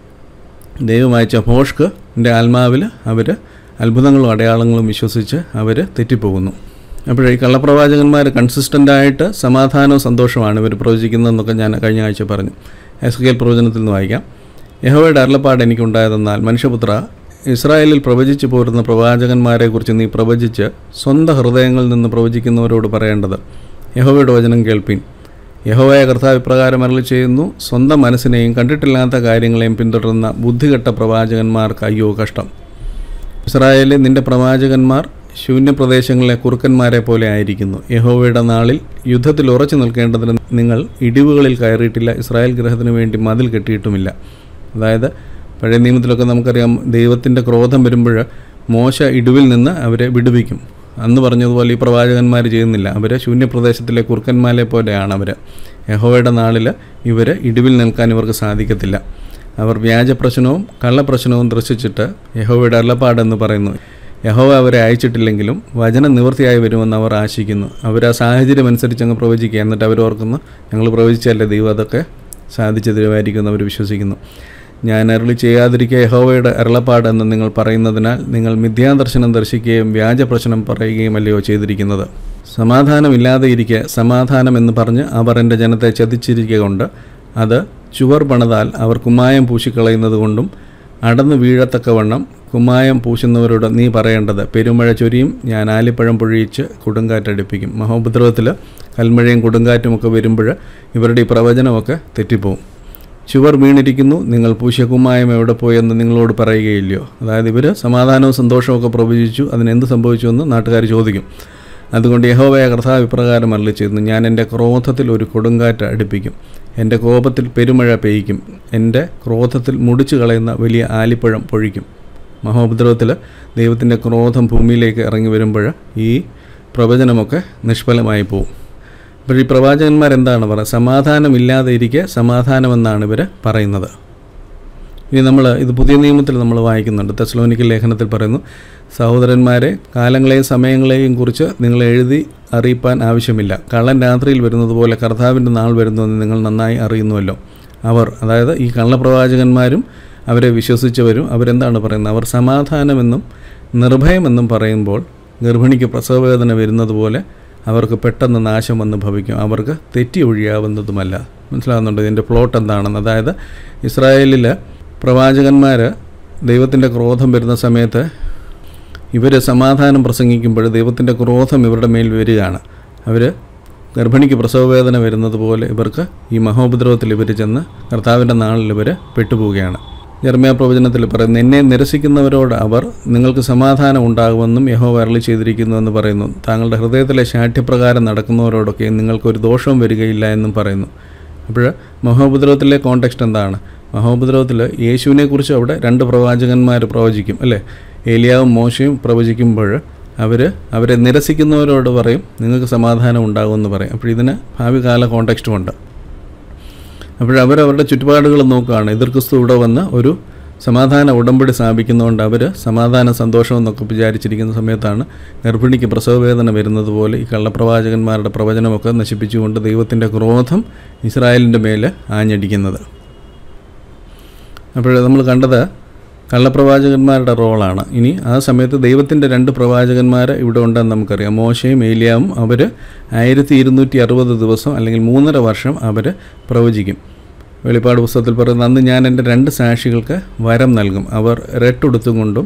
ദൈവം അയച്ച ഭോഷ്ക്ക് എൻ്റെ ആത്മാവിൽ അവർ അത്ഭുതങ്ങളും അടയാളങ്ങളും വിശ്വസിച്ച് അവർ തെറ്റിപ്പോകുന്നു അപ്പോഴേ ഈ കള്ളപ്രവാചകന്മാർ കൺസിസ്റ്റൻ്റായിട്ട് സമാധാനവും സന്തോഷമാണ് ഇവർ പ്രവചിക്കുന്നതെന്നൊക്കെ ഞാൻ കഴിഞ്ഞ ആഴ്ച പറഞ്ഞു എസ് കെ എൽ പ്രവചനത്തിൽ നിന്ന് വായിക്കാം യഹോവയുടെ അരുളപ്പാട് എനിക്കുണ്ടായതെന്നാൽ മനുഷ്യപുത്ര ഇസ്രായേലിൽ പ്രവചിച്ചു പോരുന്ന പ്രവാചകന്മാരെക്കുറിച്ച് നീ പ്രവചിച്ച് സ്വന്തം ഹൃദയങ്ങളിൽ നിന്ന് പ്രവചിക്കുന്നവരോട് പറയേണ്ടത് യഹോവയുടെ വചനം കേൾപ്പീൻ യഹോവയ കർത്താവ് ഇപ്രകാരം അരളി ചെയ്യുന്നു സ്വന്തം മനസ്സിനെയും കണ്ടിട്ടില്ലാത്ത കാര്യങ്ങളെയും പിന്തുടരുന്ന ബുദ്ധികെട്ട പ്രവാചകന്മാർക്ക് അയ്യോ കഷ്ടം ഇസ്രായേലിലെ നിന്റെ പ്രവാചകന്മാർ ശൂന്യപ്രദേശങ്ങളിലെ കുറുക്കന്മാരെ പോലെ ആയിരിക്കുന്നു യഹോവയുടെ നാളിൽ യുദ്ധത്തിൽ ഉറച്ചു നിൽക്കേണ്ടതിന് നിങ്ങൾ ഇടിവുകളിൽ കയറിയിട്ടില്ല ഇസ്രായേൽ ഗ്രഹത്തിന് വേണ്ടി മതിൽ കെട്ടിയിട്ടുമില്ല അതായത് പഴയ നിയമത്തിലൊക്കെ നമുക്കറിയാം ദൈവത്തിൻ്റെ ക്രോധം വരുമ്പോൾ മോശ ഇടിവിൽ നിന്ന് അവരെ വിടുവിക്കും അന്ന് പറഞ്ഞതുപോലെ ഈ പ്രവാചകന്മാർ ചെയ്യുന്നില്ല അവർ ശൂന്യപ്രദേശത്തിലെ കുറുക്കന്മാരെ പോലെയാണ് അവർ യഹോവയുടെ നാളിൽ ഇവർ ഇടിവിൽ നിൽക്കാൻ ഇവർക്ക് സാധിക്കത്തില്ല അവർ വ്യാജപ്രശ്നവും കള്ളപ്രശ്നവും ദർശിച്ചിട്ട് യഹോവയുടെ അരുളപ്പാടെന്ന് പറയുന്നു യഹോവ അവരെ അയച്ചിട്ടില്ലെങ്കിലും വചനം നിവൃത്തിയായി വരുമെന്ന് അവർ ആശിക്കുന്നു അവർ ആ സാഹചര്യം അനുസരിച്ച് അങ്ങ് പ്രവചിക്കുക എന്നിട്ട് അവർ ഓർക്കുന്നു ഞങ്ങൾ പ്രവചിച്ചല്ലേ ദൈവം അതൊക്കെ സാധിച്ചു തരുമായിരിക്കുമെന്ന് അവർ വിശ്വസിക്കുന്നു ഞാൻ അരുളി ചെയ്യാതിരിക്കുക യഹോവയുടെ അരുളപ്പാടെന്ന് നിങ്ങൾ പറയുന്നതിനാൽ നിങ്ങൾ മിഥ്യാദർശനം ദർശിക്കുകയും വ്യാജപ്രശ്നം പറയുകയും അല്ലയോ ചെയ്തിരിക്കുന്നത് സമാധാനമില്ലാതെ ഇരിക്കെ സമാധാനം എന്ന് പറഞ്ഞ് അവർ എൻ്റെ ജനത്തെ ചതിച്ചിരിക്കുക കൊണ്ട് അത് ചുവർ പണിതാൽ അവർ കുമ്മായം പൂശിക്കളയുന്നത് കൊണ്ടും അടന്നു വീഴത്തക്കവണ്ണം കുമ്മായം പൂശുന്നവരോട് നീ പറയേണ്ടത് പെരുമഴ ചൊരിയും ഞാൻ ആലിപ്പഴം പൊഴിയിച്ച് കൊടുങ്കാറ്റടിപ്പിക്കും മഹോപദ്രവത്തിൽ കൽമഴയും കൊടുങ്കാറ്റുമൊക്കെ വരുമ്പോൾ ഇവരുടെ ഈ പ്രവചനമൊക്കെ തെറ്റിപ്പോവും ചുവർ വീണിരിക്കുന്നു നിങ്ങൾ പൂശിയ കുമ്മായം എവിടെ പോയെന്ന് നിങ്ങളോട് പറയുകയില്ലയോ അതായത് ഇവർ സമാധാനവും സന്തോഷവും ഒക്കെ പ്രവചിച്ചു അതിനെന്ത് സംഭവിച്ചു എന്ന് നാട്ടുകാർ ചോദിക്കും അതുകൊണ്ട് യഹോവയ കർത്താവ് ഇപ്രകാരം അരളി ചെയ്യുന്നു ഞാൻ എൻ്റെ ക്രോധത്തിൽ ഒരു കൊടുങ്കാറ്റ് അടുപ്പിക്കും എൻ്റെ കോപത്തിൽ പെരുമഴ പെയ്യിക്കും എൻ്റെ ക്രോധത്തിൽ മുടിച്ചു കളയുന്ന വലിയ ആലിപ്പഴം പൊഴിക്കും മഹോപദ്രവത്തിൽ ദൈവത്തിൻ്റെ ക്രോധം ഭൂമിയിലേക്ക് ഇറങ്ങി വരുമ്പോൾ ഈ പ്രവചനമൊക്കെ നിഷ്ഫലമായി പോകും അപ്പോൾ ഈ പ്രവാചകന്മാർ എന്താണ് പറയുക സമാധാനമില്ലാതെ ഇരിക്കെ സമാധാനമെന്നാണ് ഇവർ പറയുന്നത് ഇനി നമ്മൾ ഇത് പുതിയ നിയമത്തിൽ നമ്മൾ വായിക്കുന്നുണ്ട് തെസ്ലോനിക്കൽ ലേഖനത്തിൽ പറയുന്നു സഹോദരന്മാരെ കാലങ്ങളെയും സമയങ്ങളെയും കുറിച്ച് നിങ്ങൾ എഴുതി അറിയിപ്പാൻ ആവശ്യമില്ല കള്ളൻ രാത്രിയിൽ വരുന്നത് പോലെ കർത്താവിൻ്റെ നാൾ വരുന്നുവെന്ന് നിങ്ങൾ നന്നായി അറിയുന്നുവല്ലോ അവർ അതായത് ഈ കള്ളപ്രവാചകന്മാരും അവരെ വിശ്വസിച്ചവരും അവരെന്താണ് പറയുന്നത് അവർ സമാധാനമെന്നും നിർഭയമെന്നും പറയുമ്പോൾ ഗർഭിണിക്ക് പ്രസവവേദന വരുന്നത് പോലെ അവർക്ക് പെട്ടെന്ന് നാശം വന്ന് ഭവിക്കും അവർക്ക് തെറ്റി ഒഴിയാവുന്നതുമല്ല മനസ്സിലാകുന്നുണ്ട് ഇതിൻ്റെ പ്ലോട്ട് എന്താണെന്ന് അതായത് ഇസ്രായേലിൽ പ്രവാചകന്മാർ ദൈവത്തിൻ്റെ ക്രോധം വരുന്ന സമയത്ത് ഇവർ സമാധാനം പ്രസംഗിക്കുമ്പോൾ ദൈവത്തിൻ്റെ ക്രോധം ഇവരുടെ മേൽ വരികയാണ് അവർ ഗർഭിണിക്ക് പ്രസവവേദന വരുന്നത് പോലെ ഇവർക്ക് ഈ മഹോപദ്രവത്തിൽ ഇവർ ചെന്ന് കർത്താവിൻ്റെ നാളിൽ ഇവർ പെട്ടുപോവുകയാണ് ജർമ്മിയ പ്രവചനത്തിൽ പറയുന്നു എന്നെ നിരസിക്കുന്നവരോട് അവർ നിങ്ങൾക്ക് സമാധാനം ഉണ്ടാകുമെന്നും യഹോ അരളി ചെയ്തിരിക്കുന്നു എന്ന് പറയുന്നു താങ്കളുടെ ഹൃദയത്തിലെ ശാഠ്യപ്രകാരം നടക്കുന്നവരോടൊക്കെ നിങ്ങൾക്കൊരു ദോഷവും വരികയില്ല എന്നും പറയുന്നു അപ്പോൾ മഹോപദ്രവത്തിലെ കോണ്ടെക്സ്റ്റ് എന്താണ് മഹോപദ്രവത്തിൽ യേശുവിനെക്കുറിച്ച് അവിടെ രണ്ട് പ്രവാചകന്മാർ പ്രവചിക്കും അല്ലേ ഏലിയാവും മോശയും പ്രവചിക്കുമ്പോൾ അവർ അവരെ നിരസിക്കുന്നവരോട് പറയും നിങ്ങൾക്ക് സമാധാനം ഉണ്ടാകുമെന്ന് പറയും അപ്പോൾ ഇതിന് ഭാവി കാല കോണ്ടെക്സ്റ്റും ഉണ്ട് അപ്പോഴവരവരുടെ ചുറ്റുപാടുകൾ നോക്കുകയാണ് എതിർ ക്രിസ്തു ഇവിടെ വന്ന് ഒരു സമാധാന ഉടമ്പടി സ്ഥാപിക്കുന്നതുകൊണ്ട് അവർ സമാധാന സന്തോഷം എന്നൊക്കെ വിചാരിച്ചിരിക്കുന്ന സമയത്താണ് ഗർഭിണിക്ക് പ്രസവവേദന വരുന്നത് പോലെ ഈ കള്ളപ്രവാചകന്മാരുടെ പ്രവചനമൊക്കെ നശിപ്പിച്ചുകൊണ്ട് ദൈവത്തിൻ്റെ ക്രോധം ഇസ്രായേലിൻ്റെ മേൽ ആഞ്ഞടിക്കുന്നത് അപ്പോൾ നമ്മൾ കണ്ടത് കള്ളപ്രവാചകന്മാരുടെ റോളാണ് ഇനി ആ സമയത്ത് ദൈവത്തിൻ്റെ രണ്ട് പ്രവാചകന്മാർ ഇവിടെ ഉണ്ടെന്ന് നമുക്കറിയാം മോശയും ഏലിയാവും അവർ ആയിരത്തി ഇരുന്നൂറ്റി അറുപത് ദിവസം അല്ലെങ്കിൽ മൂന്നര വർഷം അവർ പ്രവചിക്കും വെളിപ്പാട് പുസ്തകത്തിൽ പറയുന്നത് അന്ന് ഞാൻ എൻ്റെ രണ്ട് സാക്ഷികൾക്ക് വരം നൽകും അവർ റെട്ടുടുത്തും കൊണ്ടും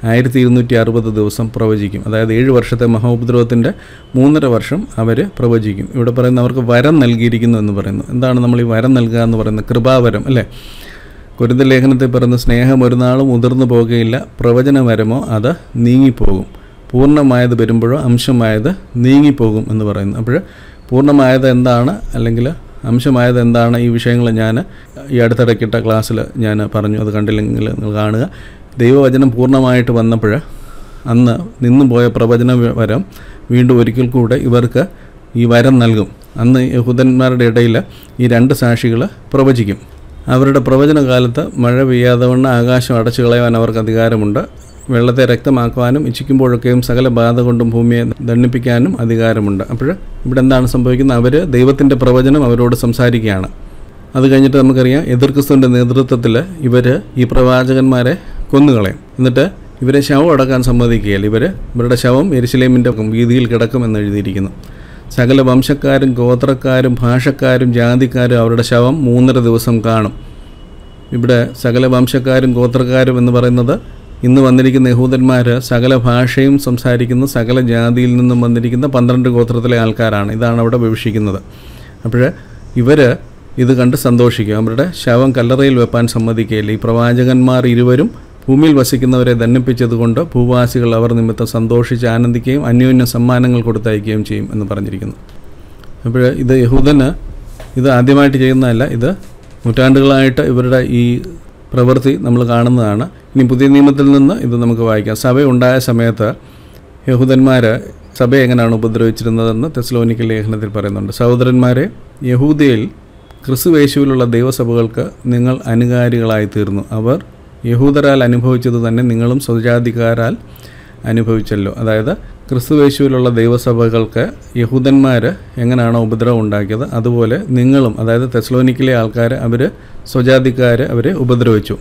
ആയിരത്തി ഇരുന്നൂറ്റി അറുപത് ദിവസം പ്രവചിക്കും അതായത് ഏഴ് വർഷത്തെ മഹോപദ്രവത്തിൻ്റെ മൂന്നര വർഷം അവർ പ്രവചിക്കും ഇവിടെ പറയുന്ന അവർക്ക് വരം നൽകിയിരിക്കുന്നു എന്ന് പറയുന്നു എന്താണ് നമ്മൾ ഈ വരം നൽകുക എന്ന് പറയുന്നത് കൃപാവരം അല്ലേ കുരുത ലേഖനത്തിൽ പറയുന്ന സ്നേഹം ഒരു നാളും മുതിർന്നു പോകുകയില്ല പ്രവചനവരമോ അത് നീങ്ങിപ്പോകും പൂർണ്ണമായത് വരുമ്പോഴോ അംശമായത് നീങ്ങിപ്പോകും എന്ന് പറയുന്നു അപ്പോൾ പൂർണ്ണമായത് എന്താണ് അല്ലെങ്കിൽ അംശമായത് എന്താണ് ഈ വിഷയങ്ങൾ ഞാൻ ഈ അടുത്തിടയ്ക്കിട്ട ക്ലാസ്സിൽ ഞാൻ പറഞ്ഞു അത് കണ്ടില്ലെങ്കിൽ നിങ്ങൾ കാണുക ദൈവവചനം പൂർണ്ണമായിട്ട് വന്നപ്പോൾ അന്ന് നിന്നു പോയ പ്രവചന വരം വീണ്ടും ഒരിക്കൽ കൂടെ ഇവർക്ക് ഈ വരം നൽകും അന്ന് യഹൂദന്മാരുടെ ഇടയിൽ ഈ രണ്ട് സാക്ഷികൾ പ്രവചിക്കും അവരുടെ പ്രവചന കാലത്ത് മഴ പെയ്യാതെ വണ്ണം ആകാശം അടച്ചു കളയാൻ അവർക്ക് അധികാരമുണ്ട് വെള്ളത്തെ രക്തമാക്കുവാനും ഇച്ഛിക്കുമ്പോഴൊക്കെയും സകല ബാധ കൊണ്ടും ഭൂമിയെ ദണ്ഡിപ്പിക്കാനും അധികാരമുണ്ട് അപ്പോൾ ഇവിടെ എന്താണ് സംഭവിക്കുന്നത് അവർ ദൈവത്തിൻ്റെ പ്രവചനം അവരോട് സംസാരിക്കുകയാണ് അത് കഴിഞ്ഞിട്ട് നമുക്കറിയാം എതിർ ക്രിസ്തുവിൻ്റെ നേതൃത്വത്തിൽ ഇവർ ഈ പ്രവാചകന്മാരെ കൊന്നുകളയും എന്നിട്ട് ഇവരെ ശവം അടക്കാൻ സമ്മതിക്കുകയില്ല ഇവർ ഇവരുടെ ശവം എരിശിലേമിൻ്റെ വീതിയിൽ കിടക്കുമെന്ന് എഴുതിയിരിക്കുന്നു സകല വംശക്കാരും ഗോത്രക്കാരും ഭാഷക്കാരും ജാതിക്കാരും അവരുടെ ശവം മൂന്നര ദിവസം കാണും ഇവിടെ സകല വംശക്കാരും ഗോത്രക്കാരും എന്ന് പറയുന്നത് ഇന്ന് വന്നിരിക്കുന്ന യഹൂദന്മാർ സകല ഭാഷയും സംസാരിക്കുന്ന സകല ജാതിയിൽ നിന്നും വന്നിരിക്കുന്ന പന്ത്രണ്ട് ഗോത്രത്തിലെ ആൾക്കാരാണ് ഇതാണ് അവിടെ വിവക്ഷിക്കുന്നത് അപ്പോൾ ഇവർ ഇത് കണ്ട് സന്തോഷിക്കും അവരുടെ ശവം കല്ലറയിൽ വെപ്പാൻ സമ്മതിക്കുകയില്ല ഈ പ്രവാചകന്മാർ ഇരുവരും ഭൂമിയിൽ വസിക്കുന്നവരെ ദണ്ണിപ്പിച്ചതുകൊണ്ട് ഭൂവാസികൾ അവർ നിമിത്തം സന്തോഷിച്ച് ആനന്ദിക്കുകയും അന്യോന്യ സമ്മാനങ്ങൾ കൊടുത്തയക്കുകയും ചെയ്യും എന്ന് പറഞ്ഞിരിക്കുന്നു അപ്പോൾ ഇത് യഹൂദന് ഇത് ആദ്യമായിട്ട് ചെയ്യുന്നതല്ല ഇത് നൂറ്റാണ്ടുകളായിട്ട് ഇവരുടെ ഈ പ്രവൃത്തി നമ്മൾ കാണുന്നതാണ് ഇനി പുതിയ നിയമത്തിൽ നിന്ന് ഇത് നമുക്ക് വായിക്കാം സഭ ഉണ്ടായ സമയത്ത് യഹൂദന്മാർ സഭയെ എങ്ങനെയാണ് ഉപദ്രവിച്ചിരുന്നതെന്ന് തെസ്ലോനിക്കൽ ലേഖനത്തിൽ പറയുന്നുണ്ട് സഹോദരന്മാരെ യഹൂദയിൽ ക്രിസ്തുവേശുവിലുള്ള ദൈവസഭകൾക്ക് നിങ്ങൾ അനുകാരികളായി തീർന്നു അവർ യഹൂദരാൽ അനുഭവിച്ചത് തന്നെ നിങ്ങളും സ്വജാതിക്കാരാൽ അനുഭവിച്ചല്ലോ അതായത് ക്രിസ്തുവേശുവിലുള്ള ദൈവസഭകൾക്ക് യഹൂദന്മാർ എങ്ങനെയാണോ ഉപദ്രവം ഉണ്ടാക്കിയത് അതുപോലെ നിങ്ങളും അതായത് തെസ്ലോനിക്കിലെ ആൾക്കാർ അവർ സ്വജാതിക്കാർ അവരെ ഉപദ്രവിച്ചു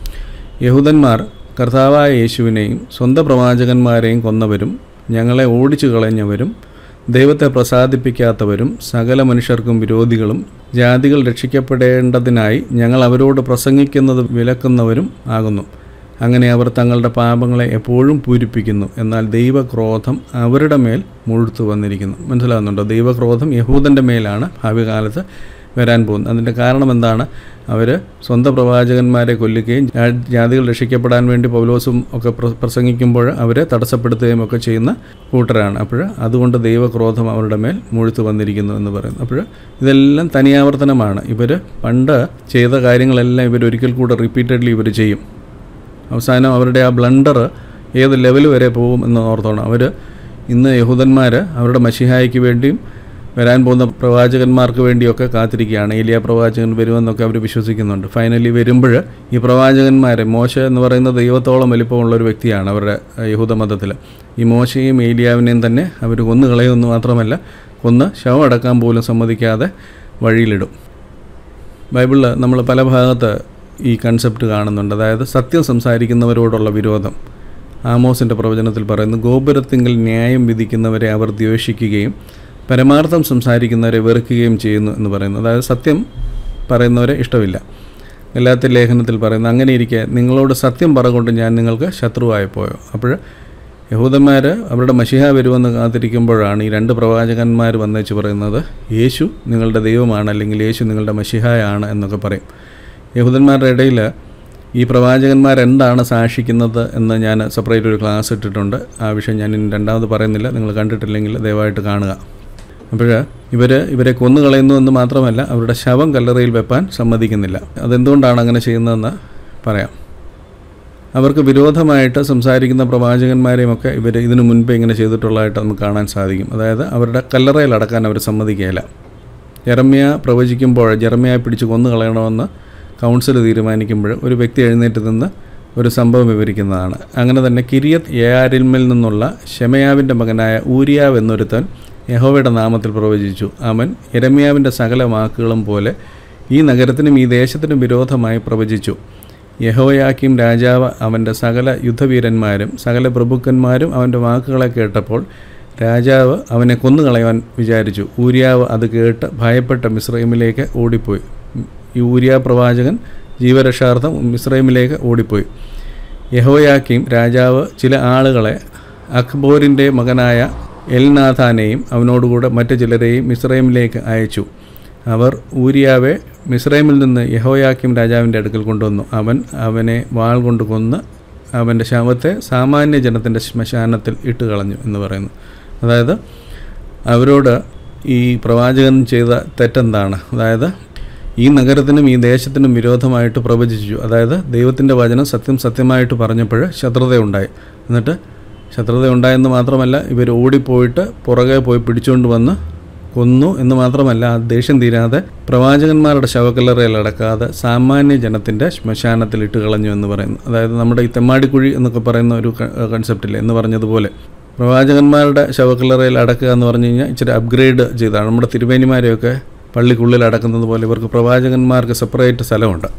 യഹൂദന്മാർ കർത്താവായ യേശുവിനെയും സ്വന്തം പ്രവാചകന്മാരെയും കൊന്നവരും ഞങ്ങളെ ഓടിച്ചു കളഞ്ഞവരും ദൈവത്തെ പ്രസാദിപ്പിക്കാത്തവരും സകല മനുഷ്യർക്കും വിരോധികളും ജാതികൾ രക്ഷിക്കപ്പെടേണ്ടതിനായി ഞങ്ങൾ അവരോട് പ്രസംഗിക്കുന്നത് വിലക്കുന്നവരും ആകുന്നു അങ്ങനെ അവർ തങ്ങളുടെ പാപങ്ങളെ എപ്പോഴും പൂരിപ്പിക്കുന്നു എന്നാൽ ദൈവക്രോധം അവരുടെ മേൽ മുഴുത്തു വന്നിരിക്കുന്നു മനസ്സിലാകുന്നുണ്ടോ ദൈവക്രോധം യഹൂദൻ്റെ മേലാണ് ഭാവി കാലത്ത് വരാൻ പോകുന്നത് അതിൻ്റെ കാരണം എന്താണ് അവർ സ്വന്തം പ്രവാചകന്മാരെ കൊല്ലുകയും ജാ- ജാതികൾ രക്ഷിക്കപ്പെടാൻ വേണ്ടി പൗലോസും ഒക്കെ പ്ര- പ്രസംഗിക്കുമ്പോൾ അവരെ തടസ്സപ്പെടുത്തുകയും ഒക്കെ ചെയ്യുന്ന കൂട്ടരാണ് അപ്പോൾ അതുകൊണ്ട് ദൈവക്രോധം അവരുടെ മേൽ മുഴുത്തു വന്നിരിക്കുന്നു എന്ന് പറയുന്നു അപ്പോൾ ഇതെല്ലാം തനിയാവർത്തനമാണ് ഇവർ പണ്ട് ചെയ്ത കാര്യങ്ങളെല്ലാം ഇവർ ഒരിക്കൽ കൂടെ റിപ്പീറ്റഡ്ലി ഇവർ ചെയ്യും അവസാനം അവരുടെ ആ ബ്ലണ്ടർ ഏത് ലെവൽ വരെ പോകും എന്ന് ഓർത്തോണം അവർ ഇന്ന് യഹൂദന്മാർ അവരുടെ മഷിഹായ്ക്ക് വേണ്ടിയും വരാൻ പോകുന്ന പ്രവാചകന്മാർക്ക് വേണ്ടിയൊക്കെ കാത്തിരിക്കുകയാണ് ഏലിയ പ്രവാചകൻ വരുമെന്നൊക്കെ അവർ വിശ്വസിക്കുന്നുണ്ട് ഫൈനലി വരുമ്പോൾ ഈ പ്രവാചകന്മാരെ മോശ എന്ന് പറയുന്ന ദൈവത്തോളം വലിപ്പമുള്ള ഒരു വ്യക്തിയാണ് അവരുടെ യഹൂദ മതത്തിൽ ഈ മോശയും ഏലിയാവിനെയും തന്നെ അവർ കൊന്നു കളയുമെന്ന് മാത്രമല്ല കൊന്ന് ശവം അടക്കാൻ പോലും സമ്മതിക്കാതെ വഴിയിലിടും ബൈബിളിൽ നമ്മൾ പല ഭാഗത്ത് ഈ കൺസെപ്റ്റ് കാണുന്നുണ്ട് അതായത് സത്യം സംസാരിക്കുന്നവരോടുള്ള വിരോധം ആമോസിൻ്റെ പ്രവചനത്തിൽ പറയുന്നു ഗോപുരത്തിങ്കിൽ ന്യായം വിധിക്കുന്നവരെ അവർ ദ്വേഷിക്കുകയും പരമാർത്ഥം സംസാരിക്കുന്നവരെ വെറുക്കുകയും ചെയ്യുന്നു എന്ന് പറയുന്നു അതായത് സത്യം പറയുന്നവരെ ഇഷ്ടമില്ല എല്ലാത്ത ലേഖനത്തിൽ പറയുന്നു അങ്ങനെ ഇരിക്കെ നിങ്ങളോട് സത്യം പറകൊണ്ട് ഞാൻ നിങ്ങൾക്ക് ശത്രുവായി പോയോ അപ്പോൾ യഹൂദന്മാർ അവരുടെ മഷിഹ വരുമെന്ന് കാത്തിരിക്കുമ്പോഴാണ് ഈ രണ്ട് പ്രവാചകന്മാർ വന്നേച്ച് പറയുന്നത് യേശു നിങ്ങളുടെ ദൈവമാണ് അല്ലെങ്കിൽ യേശു നിങ്ങളുടെ മഷിഹായാണ് എന്നൊക്കെ പറയും യഹൂദന്മാരുടെ ഇടയിൽ ഈ പ്രവാചകന്മാരെന്താണ് സാക്ഷിക്കുന്നത് എന്ന് ഞാൻ സെപ്പറേറ്റ് ഒരു ക്ലാസ് ഇട്ടിട്ടുണ്ട് ആ വിഷയം ഞാൻ ഇനി രണ്ടാമത് പറയുന്നില്ല നിങ്ങൾ കണ്ടിട്ടില്ലെങ്കിൽ ദയവായിട്ട് കാണുക അപ്പോൾ ഇവർ ഇവരെ കൊന്നുകളയുന്നു എന്ന് മാത്രമല്ല അവരുടെ ശവം കല്ലറയിൽ വെപ്പാൻ സമ്മതിക്കുന്നില്ല അതെന്തുകൊണ്ടാണ് അങ്ങനെ ചെയ്യുന്നതെന്ന് പറയാം അവർക്ക് വിരോധമായിട്ട് സംസാരിക്കുന്ന പ്രവാചകന്മാരെയുമൊക്കെ ഇവർ ഇതിനു മുൻപേ ഇങ്ങനെ ചെയ്തിട്ടുള്ളതായിട്ട് നമുക്ക് കാണാൻ സാധിക്കും അതായത് അവരുടെ കല്ലറയിൽ അടക്കാൻ അവർ സമ്മതിക്കുകയില്ല ജെറമ്യ പ്രവചിക്കുമ്പോൾ ജെറമ്യയെ പിടിച്ച് കൊന്നു കളയണമെന്ന് കൗൺസിൽ തീരുമാനിക്കുമ്പോൾ ഒരു വ്യക്തി എഴുന്നേറ്റ് നിന്ന് ഒരു സംഭവം വിവരിക്കുന്നതാണ് അങ്ങനെ തന്നെ കിരിയത്ത് യാരിൽമിൽ നിന്നുള്ള ഷെമയാവിൻ്റെ മകനായ ഊരിയാവ് എന്നൊരുത്തൻ യഹോവയുടെ നാമത്തിൽ പ്രവചിച്ചു അവൻ യരമ്യാവിൻ്റെ സകല വാക്കുകളും പോലെ ഈ നഗരത്തിനും ഈ ദേശത്തിനും വിരോധമായി പ്രവചിച്ചു യഹോയാക്കിയും രാജാവ് അവൻ്റെ സകല യുദ്ധവീരന്മാരും സകല പ്രഭുക്കന്മാരും അവൻ്റെ വാക്കുകളെ കേട്ടപ്പോൾ രാജാവ് അവനെ കൊന്നുകളയാൻ വിചാരിച്ചു ഊര്യാവ് അത് കേട്ട് ഭയപ്പെട്ട മിസ്രൈമിലേക്ക് ഓടിപ്പോയി ഈ ഊര്യ പ്രവാചകൻ ജീവരക്ഷാർത്ഥം മിസ്രൈമിലേക്ക് ഓടിപ്പോയി യഹോയാക്കിം രാജാവ് ചില ആളുകളെ അക്ബോറിൻ്റെ മകനായ എൽനാഥാനെയും അവനോടുകൂടെ മറ്റു ചിലരെയും മിസ്രൈമിലേക്ക് അയച്ചു അവർ ഊരിയാവെ മിസ്രൈമിൽ നിന്ന് യഹോയാക്കിം രാജാവിൻ്റെ അടുക്കൽ കൊണ്ടുവന്നു അവൻ അവനെ വാൾ കൊണ്ട് കൊന്ന് അവൻ്റെ ശവത്തെ സാമാന്യ ജനത്തിൻ്റെ ശ്മശാനത്തിൽ ഇട്ട് കളഞ്ഞു എന്ന് പറയുന്നു അതായത് അവരോട് ഈ പ്രവാചകൻ ചെയ്ത തെറ്റെന്താണ് അതായത് ഈ നഗരത്തിനും ഈ ദേശത്തിനും വിരോധമായിട്ട് പ്രവചിച്ചു അതായത് ദൈവത്തിൻ്റെ വചനം സത്യം സത്യമായിട്ട് പറഞ്ഞപ്പോൾ ശത്രുതയുണ്ടായി എന്നിട്ട് ശത്രുതയുണ്ടായെന്ന് മാത്രമല്ല ഇവർ ഓടിപ്പോയിട്ട് പുറകെ പോയി പിടിച്ചുകൊണ്ട് വന്ന് കൊന്നു എന്ന് മാത്രമല്ല ആ ദേഷ്യം തീരാതെ പ്രവാചകന്മാരുടെ ശവക്കല്ലറയിൽ അടക്കാതെ സാമാന്യ ജനത്തിൻ്റെ ശ്മശാനത്തിൽ ഇട്ട് കളഞ്ഞു എന്ന് പറയുന്നു അതായത് നമ്മുടെ ഈ തെമ്മാടിക്കുഴി എന്നൊക്കെ പറയുന്ന ഒരു കൺസെപ്റ്റില്ലേ എന്ന് പറഞ്ഞതുപോലെ പ്രവാചകന്മാരുടെ ശവക്കല്ലറയിൽ അടക്കുക എന്ന് പറഞ്ഞു കഴിഞ്ഞാൽ ഇച്ചിരി അപ്ഗ്രേഡ് ചെയ്താണ് നമ്മുടെ തിരുവേനിമാരെയൊക്കെ പള്ളിക്കുള്ളിൽ അടക്കുന്നത് പോലെ ഇവർക്ക് പ്രവാചകന്മാർക്ക് സെപ്പറേറ്റ് സ്ഥലമുണ്ട്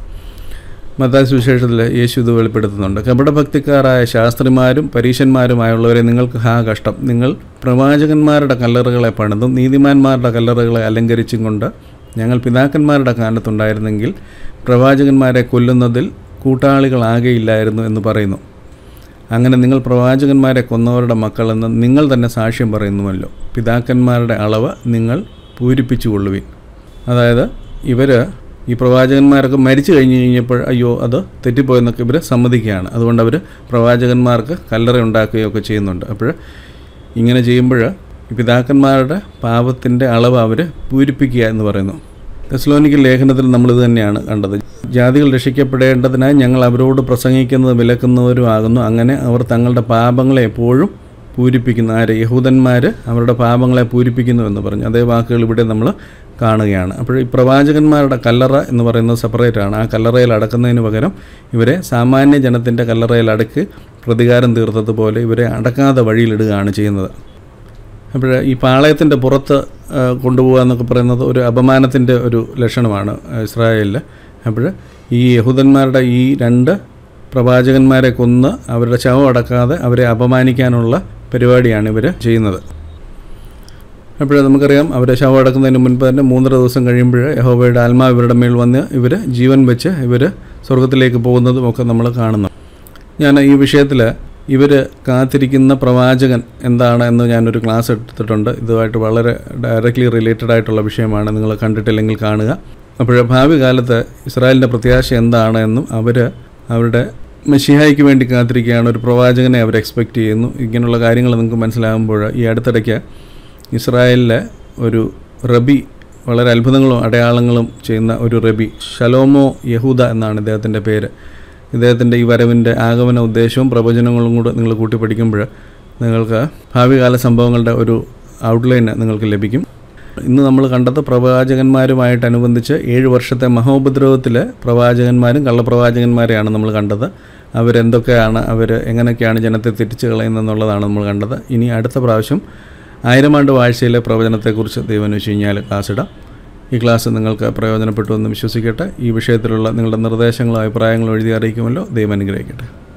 മത്തായ സുവിശേഷത്തിൽ യേശു ഇത് വെളിപ്പെടുത്തുന്നുണ്ട് കപടഭക്തിക്കാരായ ശാസ്ത്രിമാരും പരീശന്മാരുമായുള്ളവരെ നിങ്ങൾക്ക് ഹാ കഷ്ടം നിങ്ങൾ പ്രവാചകന്മാരുടെ കല്ലറുകളെ പണിതും നീതിമാന്മാരുടെ കല്ലറുകളെ അലങ്കരിച്ചും കൊണ്ട് ഞങ്ങൾ പിതാക്കന്മാരുടെ കാലത്തുണ്ടായിരുന്നെങ്കിൽ പ്രവാചകന്മാരെ കൊല്ലുന്നതിൽ കൂട്ടാളികളാകെയില്ലായിരുന്നു എന്ന് പറയുന്നു അങ്ങനെ നിങ്ങൾ പ്രവാചകന്മാരെ കൊന്നവരുടെ മക്കളെന്ന് നിങ്ങൾ തന്നെ സാക്ഷ്യം പറയുന്നുവല്ലോ പിതാക്കന്മാരുടെ അളവ് നിങ്ങൾ പൂരിപ്പിച്ചുകൊള്ളുവിൻ അതായത് ഇവർ ഈ പ്രവാചകന്മാരൊക്കെ മരിച്ചു കഴിഞ്ഞ് കഴിഞ്ഞപ്പോൾ അയ്യോ അത് തെറ്റിപ്പോയെന്നൊക്കെ ഇവർ സമ്മതിക്കുകയാണ് അതുകൊണ്ട് അവർ പ്രവാചകന്മാർക്ക് കല്ലറ ഉണ്ടാക്കുകയൊക്കെ ചെയ്യുന്നുണ്ട് അപ്പോൾ ഇങ്ങനെ ചെയ്യുമ്പോൾ ഈ പിതാക്കന്മാരുടെ പാപത്തിൻ്റെ അളവ് അവർ പൂരിപ്പിക്കുക എന്ന് പറയുന്നു തെസ്ലോനിക്കൽ ലേഖനത്തിൽ നമ്മളിത് തന്നെയാണ് കണ്ടത് ജാതികൾ രക്ഷിക്കപ്പെടേണ്ടതിനായി ഞങ്ങൾ അവരോട് പ്രസംഗിക്കുന്നത് വിലക്കുന്നവരും ആകുന്നു അങ്ങനെ അവർ തങ്ങളുടെ പാപങ്ങളെ എപ്പോഴും പൂരിപ്പിക്കുന്നു ആര് യഹൂദന്മാർ അവരുടെ പാപങ്ങളെ പൂരിപ്പിക്കുന്നു എന്ന് പറഞ്ഞു അതേ വാക്കുകൾ ഇവിടെ നമ്മൾ കാണുകയാണ് അപ്പോൾ ഈ പ്രവാചകന്മാരുടെ കല്ലറ എന്ന് പറയുന്നത് സെപ്പറേറ്റ് ആണ് ആ കല്ലറയിൽ അടക്കുന്നതിന് പകരം ഇവരെ സാമാന്യ ജനത്തിൻ്റെ കല്ലറയിൽ അടക്കി പ്രതികാരം തീർത്തതുപോലെ ഇവരെ അടക്കാതെ വഴിയിലിടുകയാണ് ചെയ്യുന്നത് അപ്പോൾ ഈ പാളയത്തിൻ്റെ പുറത്ത് ആ, കൊണ്ടുപോകുക എന്നൊക്കെ പറയുന്നത് ഒരു അപമാനത്തിൻ്റെ ഒരു ലക്ഷണമാണ് ഇസ്രായേലിൽ അപ്പോൾ ഈ യഹൂദന്മാരുടെ ഈ രണ്ട് പ്രവാചകന്മാരെ കൊന്ന് അവരുടെ ശവം അടക്കാതെ അവരെ അപമാനിക്കാനുള്ള പരിപാടിയാണ് ഇവർ ചെയ്യുന്നത് അപ്പോൾ നമുക്കറിയാം അവരെ ശവം അടക്കുന്നതിന് മുൻപ് തന്നെ മൂന്നര ദിവസം കഴിയുമ്പോൾ യഹോവയുടെ ആത്മാവ് ഇവരുടെ മേൽ വന്ന് ഇവർ ജീവൻ വെച്ച് ഇവർ സ്വർഗത്തിലേക്ക് പോകുന്നതും ഒക്കെ നമ്മൾ കാണുന്നു ഞാൻ ഈ വിഷയത്തിൽ ഇവർ കാത്തിരിക്കുന്ന പ്രവാചകൻ എന്താണ് എന്ന് ഞാനൊരു ക്ലാസ് എടുത്തിട്ടുണ്ട് ഇതുമായിട്ട് വളരെ ഡയറക്റ്റ്ലി റിലേറ്റഡ് ആയിട്ടുള്ള വിഷയമാണ് നിങ്ങൾ കണ്ടിട്ടില്ലെങ്കിൽ കാണുക അപ്പോൾ ഭാവി കാലത്ത് ഇസ്രായേലിൻ്റെ പ്രത്യാശ എന്താണ് എന്നും അവർ അവരുടെ മെഷിഹായ്ക്ക് വേണ്ടി കാത്തിരിക്കുകയാണ് ഒരു പ്രവാചകനെ അവർ എക്സ്പെക്റ്റ് ചെയ്യുന്നു ഇങ്ങനെയുള്ള കാര്യങ്ങൾ നിങ്ങൾക്ക് മനസ്സിലാകുമ്പോൾ ഈ അടുത്തിടയ്ക്ക് ഇസ്രായേലിലെ ഒരു റബി വളരെ അത്ഭുതങ്ങളും അടയാളങ്ങളും ചെയ്യുന്ന ഒരു റബി ഷലോമോ യഹൂദ എന്നാണ് ഇദ്ദേഹത്തിൻ്റെ പേര് ഇദ്ദേഹത്തിൻ്റെ ഈ വരവിൻ്റെ ആഗമന ഉദ്ദേശവും പ്രവചനങ്ങളും കൂടെ നിങ്ങൾ കൂട്ടി പഠിക്കുമ്പോൾ നിങ്ങൾക്ക് ഭാവികാല സംഭവങ്ങളുടെ ഒരു ഔട്ട്ലൈൻ നിങ്ങൾക്ക് ലഭിക്കും ഇന്ന് നമ്മൾ കണ്ടത് പ്രവാചകന്മാരുമായിട്ടനുബന്ധിച്ച് ഏഴ് വർഷത്തെ മഹോപദ്രവത്തിൽ പ്രവാചകന്മാരും കള്ളപ്രവാചകന്മാരെയാണ് നമ്മൾ കണ്ടത് അവരെന്തൊക്കെയാണ് അവർ എങ്ങനെയൊക്കെയാണ് ജനത്തെ തെറ്റിച്ച് കളയുന്നതെന്നുള്ളതാണ് നമ്മൾ കണ്ടത് ഇനി അടുത്ത പ്രാവശ്യം ആയിരം ആണ്ട് വാഴ്ചയിലെ പ്രവചനത്തെക്കുറിച്ച് ദൈവം വെച്ച് കഴിഞ്ഞാൽ ക്ലാസ് ഇടാം ഈ ക്ലാസ് നിങ്ങൾക്ക് പ്രയോജനപ്പെട്ടു എന്ന് വിശ്വസിക്കട്ടെ ഈ വിഷയത്തിലുള്ള നിങ്ങളുടെ നിർദ്ദേശങ്ങളും അഭിപ്രായങ്ങളും എഴുതി അറിയിക്കുമല്ലോ ദൈവം അനുഗ്രഹിക്കട്ടെ